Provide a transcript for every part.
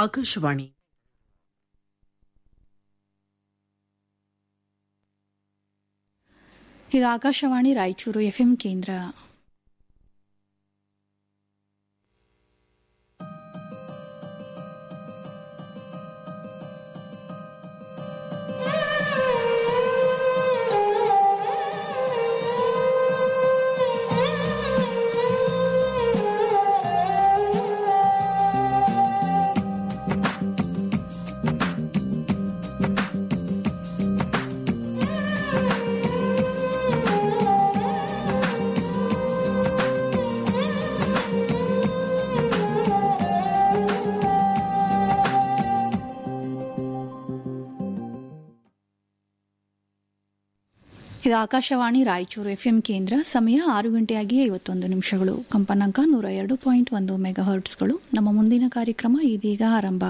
ಆಕಾಶವಾಣಿ ಇದು ಆಕಾಶವಾಣಿ ರಾಯಚೂರು ಎಫ್ಎಂ ಕೇಂದ್ರ ಇದು ಆಕಾಶವಾಣಿ ರಾಯಚೂರು ಎಫ್ಎಂ ಕೇಂದ್ರ ಸಮಯ ಆರು ಗಂಟೆಯಾಗಿ ಐವತ್ತೊಂದು ನಿಮಿಷಗಳು ಕಂಪನಾಂಕ ನೂರ ಎರಡು ಪಾಯಿಂಟ್ ಒಂದು ಮೆಗಾ ಹರ್ಟ್ಸ್ಗಳು ನಮ್ಮ ಮುಂದಿನ ಕಾರ್ಯಕ್ರಮ ಇದೀಗ ಆರಂಭ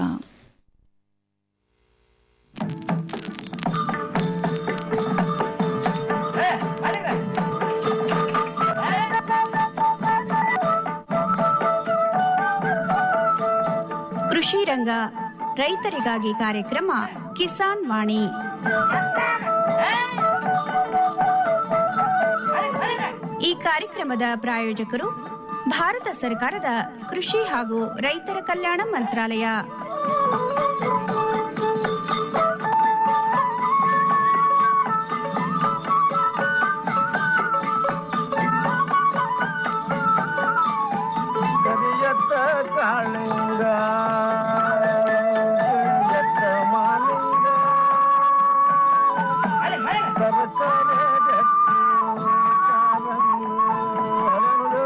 ಕೃಷಿ ರಂಗ ರೈತರಿಗಾಗಿ ಕಾರ್ಯಕ್ರಮ ಕಿಸಾನ್ ವಾಣಿ ಈ ಕಾರ್ಯಕ್ರಮದ ಪ್ರಾಯೋಜಕರು ಭಾರತ ಸರ್ಕಾರದ ಕೃಷಿ ಹಾಗೂ ರೈತರ ಕಲ್ಯಾಣ ಮಂತ್ರಾಲಯ ಕರಿಯತ್ತ ಕಾಳಿಂಗ ಕರಿಯತ್ತ ಮಾಲಿಂಗ ಸರಸರ ಗಟ್ಟಿ ಕಾಲಂಗಿ ಹರಳು.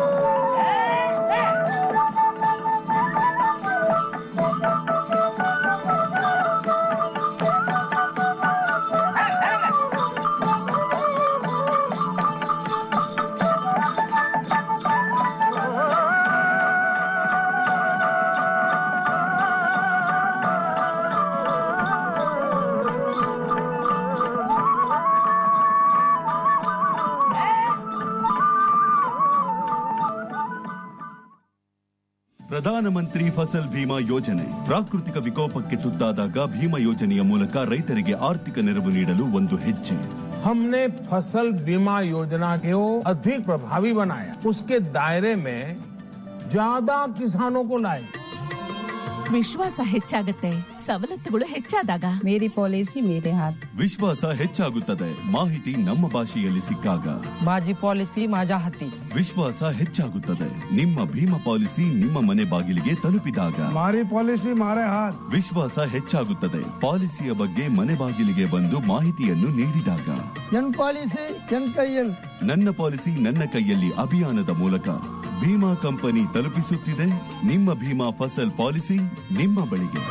ಪ್ರಧಾನಮಂತ್ರಿ ಫಸಲ್ ಭೀಮಾ ಯೋಜನೆ ಪ್ರಾಕೃತಿಕ ವಿಕೋಪಕ್ಕೆ ತುತ್ತಾದಾಗ ಭೀಮಾ ಯೋಜನೆಯ ಮೂಲಕ ರೈತರಿಗೆ ಆರ್ಥಿಕ ನೆರವು ನೀಡಲು ಒಂದು ಹೆಜ್ಜೆ हमने फसल बीमा योजना को अधिक प्रभावी बनाया उसके दायरे में ज्यादा किसानों को लाए ವಿಶ್ವಾಸ ಹೆಚ್ಚಾಗತ್ತೆ ಸವಲತ್ತುಗಳು ಹೆಚ್ಚಾದಾಗ मेरी पॉलिसी मेरे हाथ ವಿಶ್ವಾಸ ಹೆಚ್ಚಾಗುತ್ತದೆ ಮಾಹಿತಿ ನಮ್ಮ ಭಾಷೆಯಲ್ಲಿ ಸಿಕ್ಕಾಗ माझी पॉलिसी माझ्या हाती ವಿಶ್ವಾಸ ಹೆಚ್ಚಾಗುತ್ತದೆ ನಿಮ್ಮ ಭೀಮಾ ಪಾಲಿಸಿ ನಿಮ್ಮ ಮನೆ ಬಾಗಿಲಿಗೆ ತಲುಪಿದಾಗ મારી પોલિસી મારે હાથ ವಿಶ್ವಾಸ ಹೆಚ್ಚಾಗುತ್ತದೆ ಪಾಲಿಸಿಯ ಬಗ್ಗೆ ಮನೆ ಬಾಗಿಲಿಗೆ ಬಂದು ಮಾಹಿತಿಯನ್ನು ನೀಡಿದಾಗ જન પોલિસી જન કૈયલ ನನ್ನ ಪಾಲಿಸಿ ನನ್ನ ಕೈಯಲ್ಲಿ ಅಭಿಯಾನದ ಮೂಲಕ ಭೀಮಾ ಕಂಪನಿ ತಲುಪಿಸುತ್ತಿದೆ ನಿಮ್ಮ ಭೀಮಾ ಫಸಲ್ ಪಾಲಿಸಿ ನಿಮ್ಮ ಬಳಿಗೆ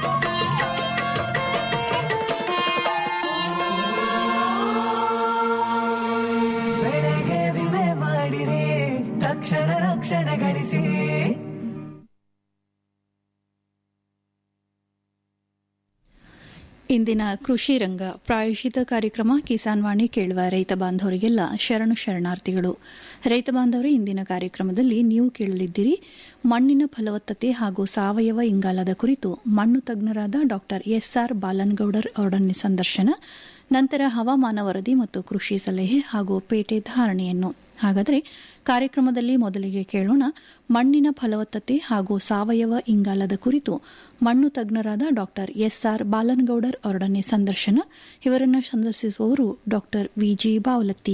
ಬೆಳೆಗೆ ವಿಮೆ ಮಾಡಿರಿ ತಕ್ಷಣ ರಕ್ಷಣೆ ಗಳಿಸಿ ಇಂದಿನ ಕೃಷಿ ರಂಗ ಪ್ರಾಯೋಜಿತ ಕಾರ್ಯಕ್ರಮ ಕಿಸಾನ್ ವಾಣಿ ಕೇಳುವ ರೈತ ಬಾಂಧವರಿಗೆಲ್ಲ ಶರಣು ಶರಣಾರ್ಥಿಗಳು ರೈತ ಬಾಂಧವರೇ ಇಂದಿನ ಕಾರ್ಯಕ್ರಮದಲ್ಲಿ ನೀವು ಕೇಳಲಿದ್ದೀರಿ ಮಣ್ಣಿನ ಫಲವತ್ತತೆ ಹಾಗೂ ಸಾವಯವ ಇಂಗಾಲದ ಕುರಿತು ಮಣ್ಣು ತಜ್ಞರಾದ ಡಾ ಎಸ್ಆರ್ ಬಾಲನ್ಗೌಡರ್ ಅವರೊಡನೆ ಸಂದರ್ಶನ ನಂತರ ಹವಾಮಾನ ವರದಿ ಮತ್ತು ಕೃಷಿ ಸಲಹೆ ಹಾಗೂ ಪೇಟೆ ಧಾರಣೆಯನ್ನು ಹಾಗಾದರೆ ಕಾರ್ಯಕ್ರಮದಲ್ಲಿ ಮೊದಲಿಗೆ ಕೇಳೋಣ ಮಣ್ಣಿನ ಫಲವತ್ತತೆ ಹಾಗೂ ಸಾವಯವ ಇಂಗಾಲದ ಕುರಿತು ಮಣ್ಣು ತಜ್ಞರಾದ ಡಾಕ್ಟರ್ ಎಸ್ಆರ್ ಬಾಲನ್ಗೌಡರ್ ಅವರೊಡನೆ ಸಂದರ್ಶನ ಇವರನ್ನು ಸಂದರ್ಶಿಸುವವರು ಡಾಕ್ಟರ್ ವಿಜಿ ಬಾವಲತ್ತಿ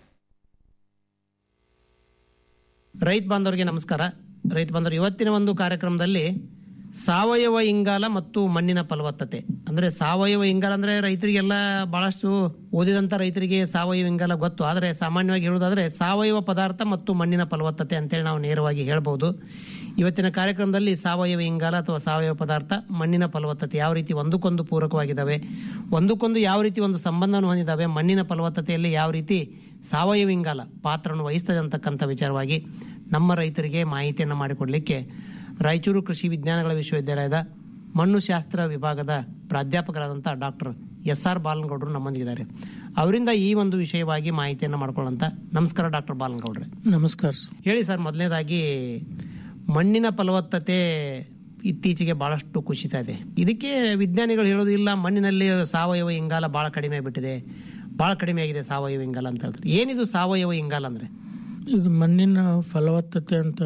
ರೈತ ಬಾಂಧವರಿಗೆ ನಮಸ್ಕಾರ ರೈತ ಬಾಂಧವರು ಇವತ್ತಿನ ಒಂದು ಕಾರ್ಯಕ್ರಮದಲ್ಲಿ ಸಾವಯವ ಇಂಗಾಲ ಮತ್ತು ಮಣ್ಣಿನ ಫಲವತ್ತತೆ ಅಂದ್ರೆ ಸಾವಯವ ಇಂಗಾಲ ಅಂದ್ರೆ ರೈತರಿಗೆಲ್ಲ ಬಹಳಷ್ಟು ಓದಿದಂತ ರೈತರಿಗೆ ಸಾವಯವ ಇಂಗಾಲ ಗೊತ್ತು ಆದರೆ ಸಾಮಾನ್ಯವಾಗಿ ಹೇಳುವುದಾದ್ರೆ ಸಾವಯವ ಪದಾರ್ಥ ಮತ್ತು ಮಣ್ಣಿನ ಫಲವತ್ತತೆ ಅಂತೇಳಿ ನಾವು ನೇರವಾಗಿ ಹೇಳ್ಬೋದು ಇವತ್ತಿನ ಕಾರ್ಯಕ್ರಮದಲ್ಲಿ ಸಾವಯವ ಇಂಗಾಲ ಅಥವಾ ಸಾವಯವ ಪದಾರ್ಥ ಮಣ್ಣಿನ ಫಲವತ್ತತೆ ಯಾವ ರೀತಿ ಒಂದಕ್ಕೊಂದು ಪೂರಕವಾಗಿದ್ದಾವೆ ಒಂದಕ್ಕೊಂದು ಯಾವ ರೀತಿ ಒಂದು ಸಂಬಂಧವನ್ನು ಹೊಂದಿದ್ದಾವೆ ಮಣ್ಣಿನ ಫಲವತ್ತತೆಯಲ್ಲಿ ಯಾವ ರೀತಿ ಸಾವಯವ ಇಂಗಾಲ ಪಾತ್ರವನ್ನು ವಹಿಸ್ತದೆ ಅಂತಕ್ಕಂಥ ವಿಚಾರವಾಗಿ ನಮ್ಮ ರೈತರಿಗೆ ಮಾಹಿತಿಯನ್ನು ಮಾಡಿಕೊಡ್ಲಿಕ್ಕೆ ರಾಯಚೂರು ಕೃಷಿ ವಿಜ್ಞಾನಗಳ ವಿಶ್ವವಿದ್ಯಾಲಯದ ಮಣ್ಣು ಶಾಸ್ತ್ರ ವಿಭಾಗದ ಪ್ರಾಧ್ಯಾಪಕರಾದಂಥ ಡಾಕ್ಟರ್ ಎಸ್ ಆರ್ ಬಾಲನಗೌಡರು ನಮ್ಮೊಂದಿಗಿದ್ದಾರೆ ಅವರಿಂದ ಈ ಒಂದು ವಿಷಯವಾಗಿ ಮಾಹಿತಿಯನ್ನು ಮಾಡ್ಕೊಳ್ಳೋಂತ ನಮಸ್ಕಾರ ಡಾಕ್ಟರ್ ಬಾಲನಗೌಡ್ರೆ ನಮಸ್ಕಾರ ಹೇಳಿ ಸರ್ ಮೊದಲನೇದಾಗಿ ಮಣ್ಣಿನ ಫಲವತ್ತತೆ ಇತ್ತೀಚೆಗೆ ಬಹಳಷ್ಟು ಕುಸಿತಾ ಇದೆ ಇದಕ್ಕೆ ವಿಜ್ಞಾನಿಗಳು ಹೇಳೋದು ಇಲ್ಲ ಮಣ್ಣಿನಲ್ಲಿ ಸಾವಯವ ಇಂಗಾಲ ಬಹಳ ಕಡಿಮೆ ಆಗಿಬಿಟ್ಟಿದೆ ಬಹಳ ಕಡಿಮೆ ಆಗಿದೆ ಸಾವಯವ ಇಂಗಾಲ ಅಂತ ಹೇಳ್ತಾರೆ ಏನಿದು ಸಾವಯವ ಇಂಗಾಲ ಅಂದ್ರೆ ಇದು ಮಣ್ಣಿನ ಫಲವತ್ತತೆ ಅಂತ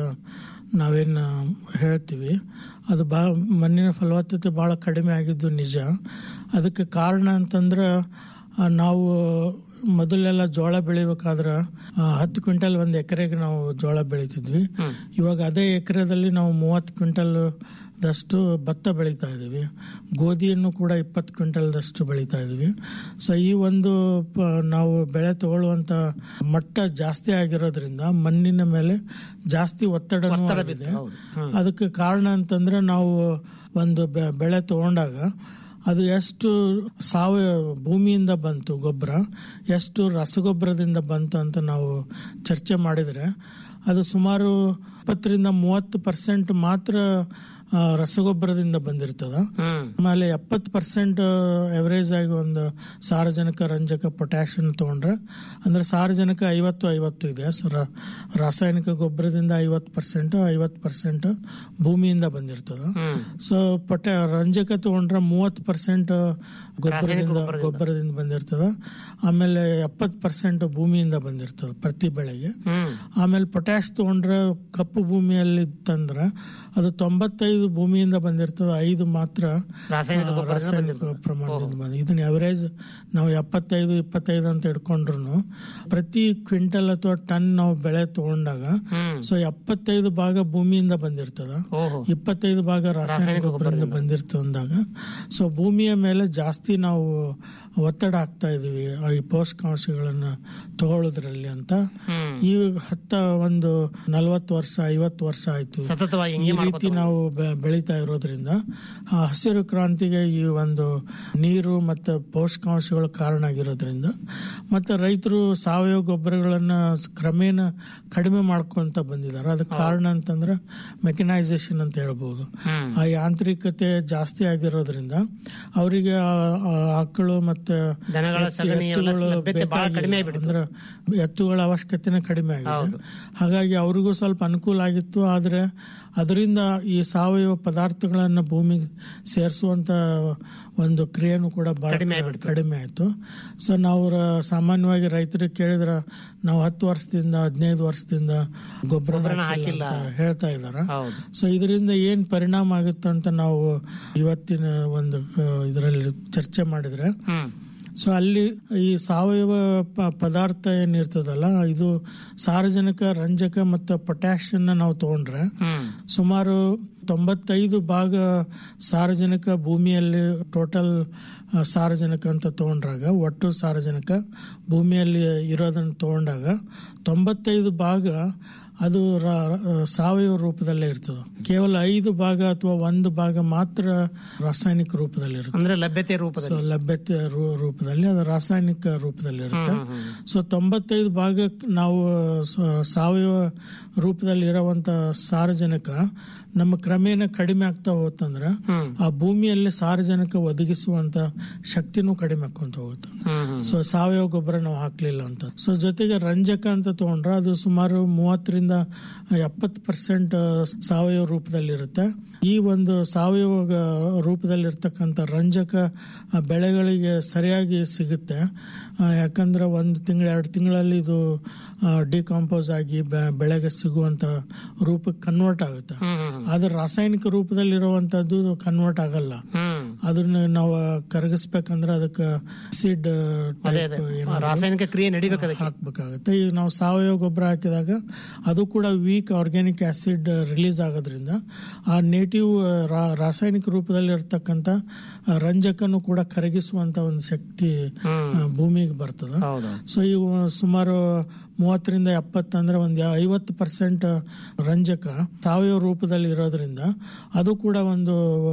ನಾವೇನು ಹೇಳ್ತೀವಿ ಅದು ಬಾ ಮಣ್ಣಿನ ಫಲವತ್ತತೆ ಭಾಳ ಕಡಿಮೆ ಆಗಿದ್ದು ನಿಜ ಅದಕ್ಕೆ ಕಾರಣ ಅಂತಂದ್ರೆ ಆ, ನಾವು ಮೊದಲೆಲ್ಲ ಜೋಳ ಬೆಳಿಬೇಕಾದ್ರೆ ಆ, ಹತ್ತು ಕ್ವಿಂಟಲ್ ಒಂದು ಎಕರೆಗೆ ನಾವು ಜೋಳ ಬೆಳಿತಿದ್ವಿ ಇವಾಗ ಅದೇ ಎಕರೆದಲ್ಲಿ ನಾವು ಮೂವತ್ತು ಕ್ವಿಂಟಲ್ ದಷ್ಟು ಭತ್ತ ಬೆಳೀತಾ ಇದ್ದೀವಿ ಗೋಧಿಯನ್ನು ಕೂಡ ಇಪ್ಪತ್ತು ಕ್ವಿಂಟಲ್ದಷ್ಟು ಬೆಳೀತಾ ಇದ್ದೀವಿ ಸೊ ಈ ಒಂದು ಪ- ನಾವು ಬೆಳೆ ತಗೊಳ್ಳುವಂತ ಮಟ್ಟ ಜಾಸ್ತಿ ಆಗಿರೋದ್ರಿಂದ ಮಣ್ಣಿನ ಮೇಲೆ ಜಾಸ್ತಿ ಒತ್ತಡನೂ ಆಗಿದೆ ಅದಕ್ಕೆ ಕಾರಣ ಅಂತಂದ್ರೆ ನಾವು ಒಂದು ಬೆ- ಬೆಳೆ ತಗೊಂಡಾಗ ಅದು ಎಷ್ಟು ಸಾವಯವ ಭೂಮಿಯಿಂದ ಬಂತು ಗೊಬ್ಬರ ಎಷ್ಟು ರಸಗೊಬ್ಬರದಿಂದ ಬಂತು ಅಂತ ನಾವು ಚರ್ಚೆ ಮಾಡಿದರೆ ಅದು ಸುಮಾರು ಇಪ್ಪತ್ತರಿಂದ ಮೂವತ್ತು ಪರ್ಸೆಂಟ್ ಮಾತ್ರ ಆ, ರಸಗೊಬ್ಬರದಿಂದ ಬಂದಿರ್ತದ ಆಮೇಲೆ ಎಪ್ಪತ್ತು ಪರ್ಸೆಂಟ್ ಎವರೇಜ್ ಆಗಿ ಒಂದು ಸಾರಜನಕ ರಂಜಕ ಪೊಟ್ಯಾಷಿಯಂ ತಗೊಂಡ್ರೆ ಅಂದ್ರೆ ಸಾರಜನಕ ಐವತ್ತು ಐವತ್ತು ಇದೆ ಸರ ರಾಸಾಯನಿಕ ಗೊಬ್ಬರದಿಂದ ಐವತ್ತು ಪರ್ಸೆಂಟ್ ಐವತ್ತು ಪರ್ಸೆಂಟ್ ಭೂಮಿಯಿಂದ ಬಂದಿರ್ತದ ಸೊ ಪೊಟ್ಯಾ ರಂಜಕ ತಗೊಂಡ್ರೆ ಮೂವತ್ತು ಪರ್ಸೆಂಟ್ ಗೊಬ್ಬರದಿಂದ ಗೊಬ್ಬರದಿಂದ ಬಂದಿರ್ತದ ಆಮೇಲೆ ಎಪ್ಪತ್ತು ಪರ್ಸೆಂಟ್ ಭೂಮಿಯಿಂದ ಬಂದಿರ್ತದ ಪ್ರತಿ ಬೆಳೆಗೆ ಆಮೇಲೆ ಪೊಟ್ಯಾಶ್ ತಗೊಂಡ್ರೆ ಕಪ್ಪು ಭೂಮಿಯಲ್ಲಿ ತಂದ್ರೆ ಅದು ತೊಂಬತ್ತೈದು ಭೂಮಿಯಿಂದ ಬಂದಿರ್ತದೆ ಐದು ಮಾತ್ರ ರಾಸಾಯನಿಕ ಆ, ಗೊಬ್ಬರದಿಂದ ರಾಸಾಯನಿಕ ಪ್ರಮಾಣದಿಂದ ಬಂದ ಇದನ್ನ ಎವರೇಜ್ ನಾವು ಎಪ್ಪತ್ತೈದು ಇಪ್ಪತ್ತೈದು ಅಂತ ಇಟ್ಕೊಂಡ್ರು ಪ್ರತಿ ಕ್ವಿಂಟಲ್ ಅಥವಾ ಟನ್ ನಾವು ಬೆಳೆ ತಗೊಂಡಾಗ ಸೊ ಎಪ್ಪತ್ತೈದು ಭಾಗ ಭೂಮಿಯಿಂದ ಬಂದಿರ್ತದ ಇಪ್ಪತ್ತೈದು ಭಾಗ ರಾಸಾಯನಿಕ ಗೊಬ್ಬರದಿಂದ ಬಂದಿರ್ತದೆ ಅಂದಾಗ ಸೊ ಭೂಮಿಯ ಮೇಲೆ ಜಾಸ್ತಿ ನಾವು ಒತ್ತಡ ಹಾಕ್ತಾ ಇದೀವಿ ಆ ಈ ಪೋಷಕಾಂಶಗಳನ್ನ ತಗೊಳ್ಳೋದ್ರಲ್ಲಿ ಅಂತ ಈ ಹತ್ತ ಒಂದು ನಲವತ್ತು ವರ್ಷ ಐವತ್ತು ವರ್ಷ ಆಯ್ತು ಸತತವಾಗಿ ಈ ರೀತಿ ನಾವು ಬೆ- ಬೆಳೀತಾ ಇರೋದ್ರಿಂದ ಆ ಹಸಿರು ಕ್ರಾಂತಿಗೆ ಈ ಒಂದು ನೀರು ಮತ್ತು ಪೋಷಕಾಂಶಗಳು ಕಾರಣ ಆಗಿರೋದ್ರಿಂದ ಮತ್ತೆ ರೈತರು ಸಾವಯವ ಗೊಬ್ಬರಗಳನ್ನ ಕ್ರಮೇಣ ಕಡಿಮೆ ಮಾಡ್ಕೊಂತ ಬಂದಿದ್ದಾರೆ ಅದಕ್ಕೆ ಕಾರಣ ಅಂತಂದ್ರೆ ಮೆಕನೈಸೇಷನ್ ಅಂತ ಹೇಳ್ಬೋದು ಆ ಯಾಂತ್ರಿಕತೆ ಜಾಸ್ತಿ ಆಗಿರೋದ್ರಿಂದ ಅವರಿಗೆ ಆಕಳು ಮತ್ತೆ ದನಗಳ ಎತ್ತು- ಸಗಣಿ ಅವೆಲ್ಲ ಎತ್ತುಗಳು ಲಭ್ಯತೆ ಬಹಳ ಬೇಕಾಗಿಲ್ಲ. ಕಡಿಮೆ ಆಗ್ಬಿಡ್ತು. ಅಂದ್ರೆ ಎತ್ತುಗಳ ಅವಶ್ಯಕತೆನೇ ಕಡಿಮೆ ಆಗಿದೆ ಹಾಗಾಗಿ ಅವ್ರಿಗೂ ಸ್ವಲ್ಪ ಅನುಕೂಲ ಆಗಿತ್ತು ಆದ್ರೆ ಅದರಿಂದ ಈ ಸಾವಯವ ಪದಾರ್ಥಗಳನ್ನ ಭೂಮಿಗೆ ಸೇರಿಸುವಂತ ಒಂದು ಕ್ರಿಯೆನೂ ಕೂಡ ಬಹಳ ಕಡಿಮೆ ಆಯ್ತು ಸೊ ನಾವು ರ- ಸಾಮಾನ್ಯವಾಗಿ ರೈತರಿಗೆ ಕೇಳಿದ್ರ ನಾವು ಹತ್ತು ವರ್ಷದಿಂದ ಹದಿನೈದು ವರ್ಷದಿಂದ ಗೊಬ್ಬರ ಹಾಕಿಲ್ಲ ಅಂತ ಹೇಳ್ತಾ ಇದಾರ ಸೊ ಇದರಿಂದ ಏನ್ ಪರಿಣಾಮ ಆಗುತ್ತೆ ಅಂತ ನಾವು ಇವತ್ತಿನ ಒಂದು ಇದರಲ್ಲಿ ಚರ್ಚೆ ಮಾಡಿದ್ರೆ ಸೊ ಅಲ್ಲಿ ಈ ಸಾವಯವ ಪ- ಪದಾರ್ಥ ಏನಿರ್ತದಲ್ಲ ಇದು ಸಾರಜನಕ ರಂಜಕ ಮತ್ತು ಪೊಟ್ಯಾಷಿಯನ್ನ ನಾವು ತಗೊಂಡ್ರೆ ಸುಮಾರು ತೊಂಬತ್ತೈದು ಭಾಗ ಸಾರಜನಕ ಭೂಮಿಯಲ್ಲಿ ಟೋಟಲ್ ಸಾರಜನಕ ಅಂತ ತಗೊಂಡ್ರಾಗ ಒಟ್ಟು ಸಾರಜನಕ ಭೂಮಿಯಲ್ಲಿ ಇರೋದನ್ನು ತಗೊಂಡಾಗ ತೊಂಬತ್ತೈದು ಭಾಗ ಅದು ರ- ರ- ಸಾವಯವ ರೂಪದಲ್ಲೇ ಇರ್ತದೆ ಕೇವಲ ಐದು ಭಾಗ ಅಥವಾ ಒಂದು ಭಾಗ ಮಾತ್ರ ರಾಸಾಯನಿಕ ರೂಪದಲ್ಲಿ ಇರುತ್ತೆ ಅಂದ್ರೆ ಲಭ್ಯತೆ ರೂಪದಲ್ಲಿ ಸೊ ಲಭ್ಯತೆ ರೂ- ರೂಪದಲ್ಲಿ ಅದು ರಾಸಾಯನಿಕ ರೂಪದಲ್ಲಿ ಇರುತ್ತೆ ಸೊ ತೊಂಬತ್ತೈದು ಭಾಗ ನಾವು ಸ- ಸಾವಯವ ರೂಪದಲ್ಲಿ ಇರುವಂತ ಸಾರಜನಕ ನಮ್ಮ ಕ್ರಮೇಣ ಕಡಿಮೆ ಆಗ್ತಾ ಹೋತಂದ್ರೆ ಆ ಭೂಮಿಯಲ್ಲಿ ಸಾರಜನಕ ಒದಗಿಸುವಂತ ಶಕ್ತಿನೂ ಕಡಿಮೆ ಆಕೊಂತ ಹೋಗುತ್ತೆ ಸೊ ಸಾವಯವ ಗೊಬ್ಬರ ನಾವು ಹಾಕ್ಲಿಲ್ಲ ಅಂತ ಸೊ ಜೊತೆಗೆ ರಂಜಕ ಅಂತ ತಗೊಂಡ್ರೆ ಅದು ಸುಮಾರು ಮೂವತ್ತರಿಂದ ಎಪ್ಪತ್ತು ಪರ್ಸೆಂಟ್ ಸಾವಯವ ರೂಪದಲ್ಲಿರುತ್ತೆ ಈ ಒಂದು ಸಾವಯವ ಗ- ರೂಪದಲ್ಲಿರ್ತಕ್ಕಂಥ ರಂಜಕ ಆ, ಬೆಳೆಗಳಿಗೆ ಸರಿಯಾಗಿ ಸಿಗುತ್ತೆ ಆ, ಯಾಕಂದ್ರೆ ಒಂದು ತಿಂಗಳು ಎರಡು ತಿಂಗಳಲ್ಲಿ ಇದು ಡಿಕಾಂಪೋಸ್ ಆಗಿ ಬೆ- ಬೆಳೆಗೆ ಸಿಗುವಂತ ರೂಪಕ್ಕೆ ಕನ್ವರ್ಟ್ ಆಗುತ್ತೆ ಆದ್ರೆ ರಾಸಾಯನಿಕ ರೂಪದಲ್ಲಿರುವಂತದ್ದು ಕನ್ವರ್ಟ್ ಆಗಲ್ಲ ಅದನ್ನ ನಾವು ಕರಗಿಸ್ಬೇಕಂದ್ರೆ ಅದಕ್ಕೆ ಆಸಿಡ್ ಅದೇ ಅದೇ ರಾಸಾಯನಿಕ ಕ್ರಿಯೆ ನಡಿಬೇಕು ಅದಕ್ಕೆ ಹಾಕ್ಬೇಕಾಗುತ್ತೆ ಈಗ ನಾವು ಸಾವಯವ ಗೊಬ್ಬರ ಹಾಕಿದಾಗ ಅದು ಕೂಡ ವೀಕ್ ಆರ್ಗ್ಯಾನಿಕ್ ಆಸಿಡ್ ರಿಲೀಸ್ ಆಗೋದ್ರಿಂದ ಆ ನೇಟಿವ್ ರಾಸಾಯನಿಕ ರೂಪದಲ್ಲಿ ಇರ್ತಕ್ಕಂಥ ರಂಜಕನು ಕೂಡ ಕರಗಿಸುವಂತ ಒಂದು ಶಕ್ತಿ ಆ, ಭೂಮಿಗೆ ಬರ್ತದ ಸೊ ಈಗ ಸುಮಾರು ಮೂವತ್ತರಿಂದ ಎಪ್ಪತ್ತಂದ್ರೆ ಒಂದು ಐವತ್ತು ಪರ್ಸೆಂಟ್ ರಂಜಕ ಸಾವಯವ ರೂಪದಲ್ಲಿ ಇರೋದ್ರಿಂದ ಅದು ಕೂಡ ಒಂದು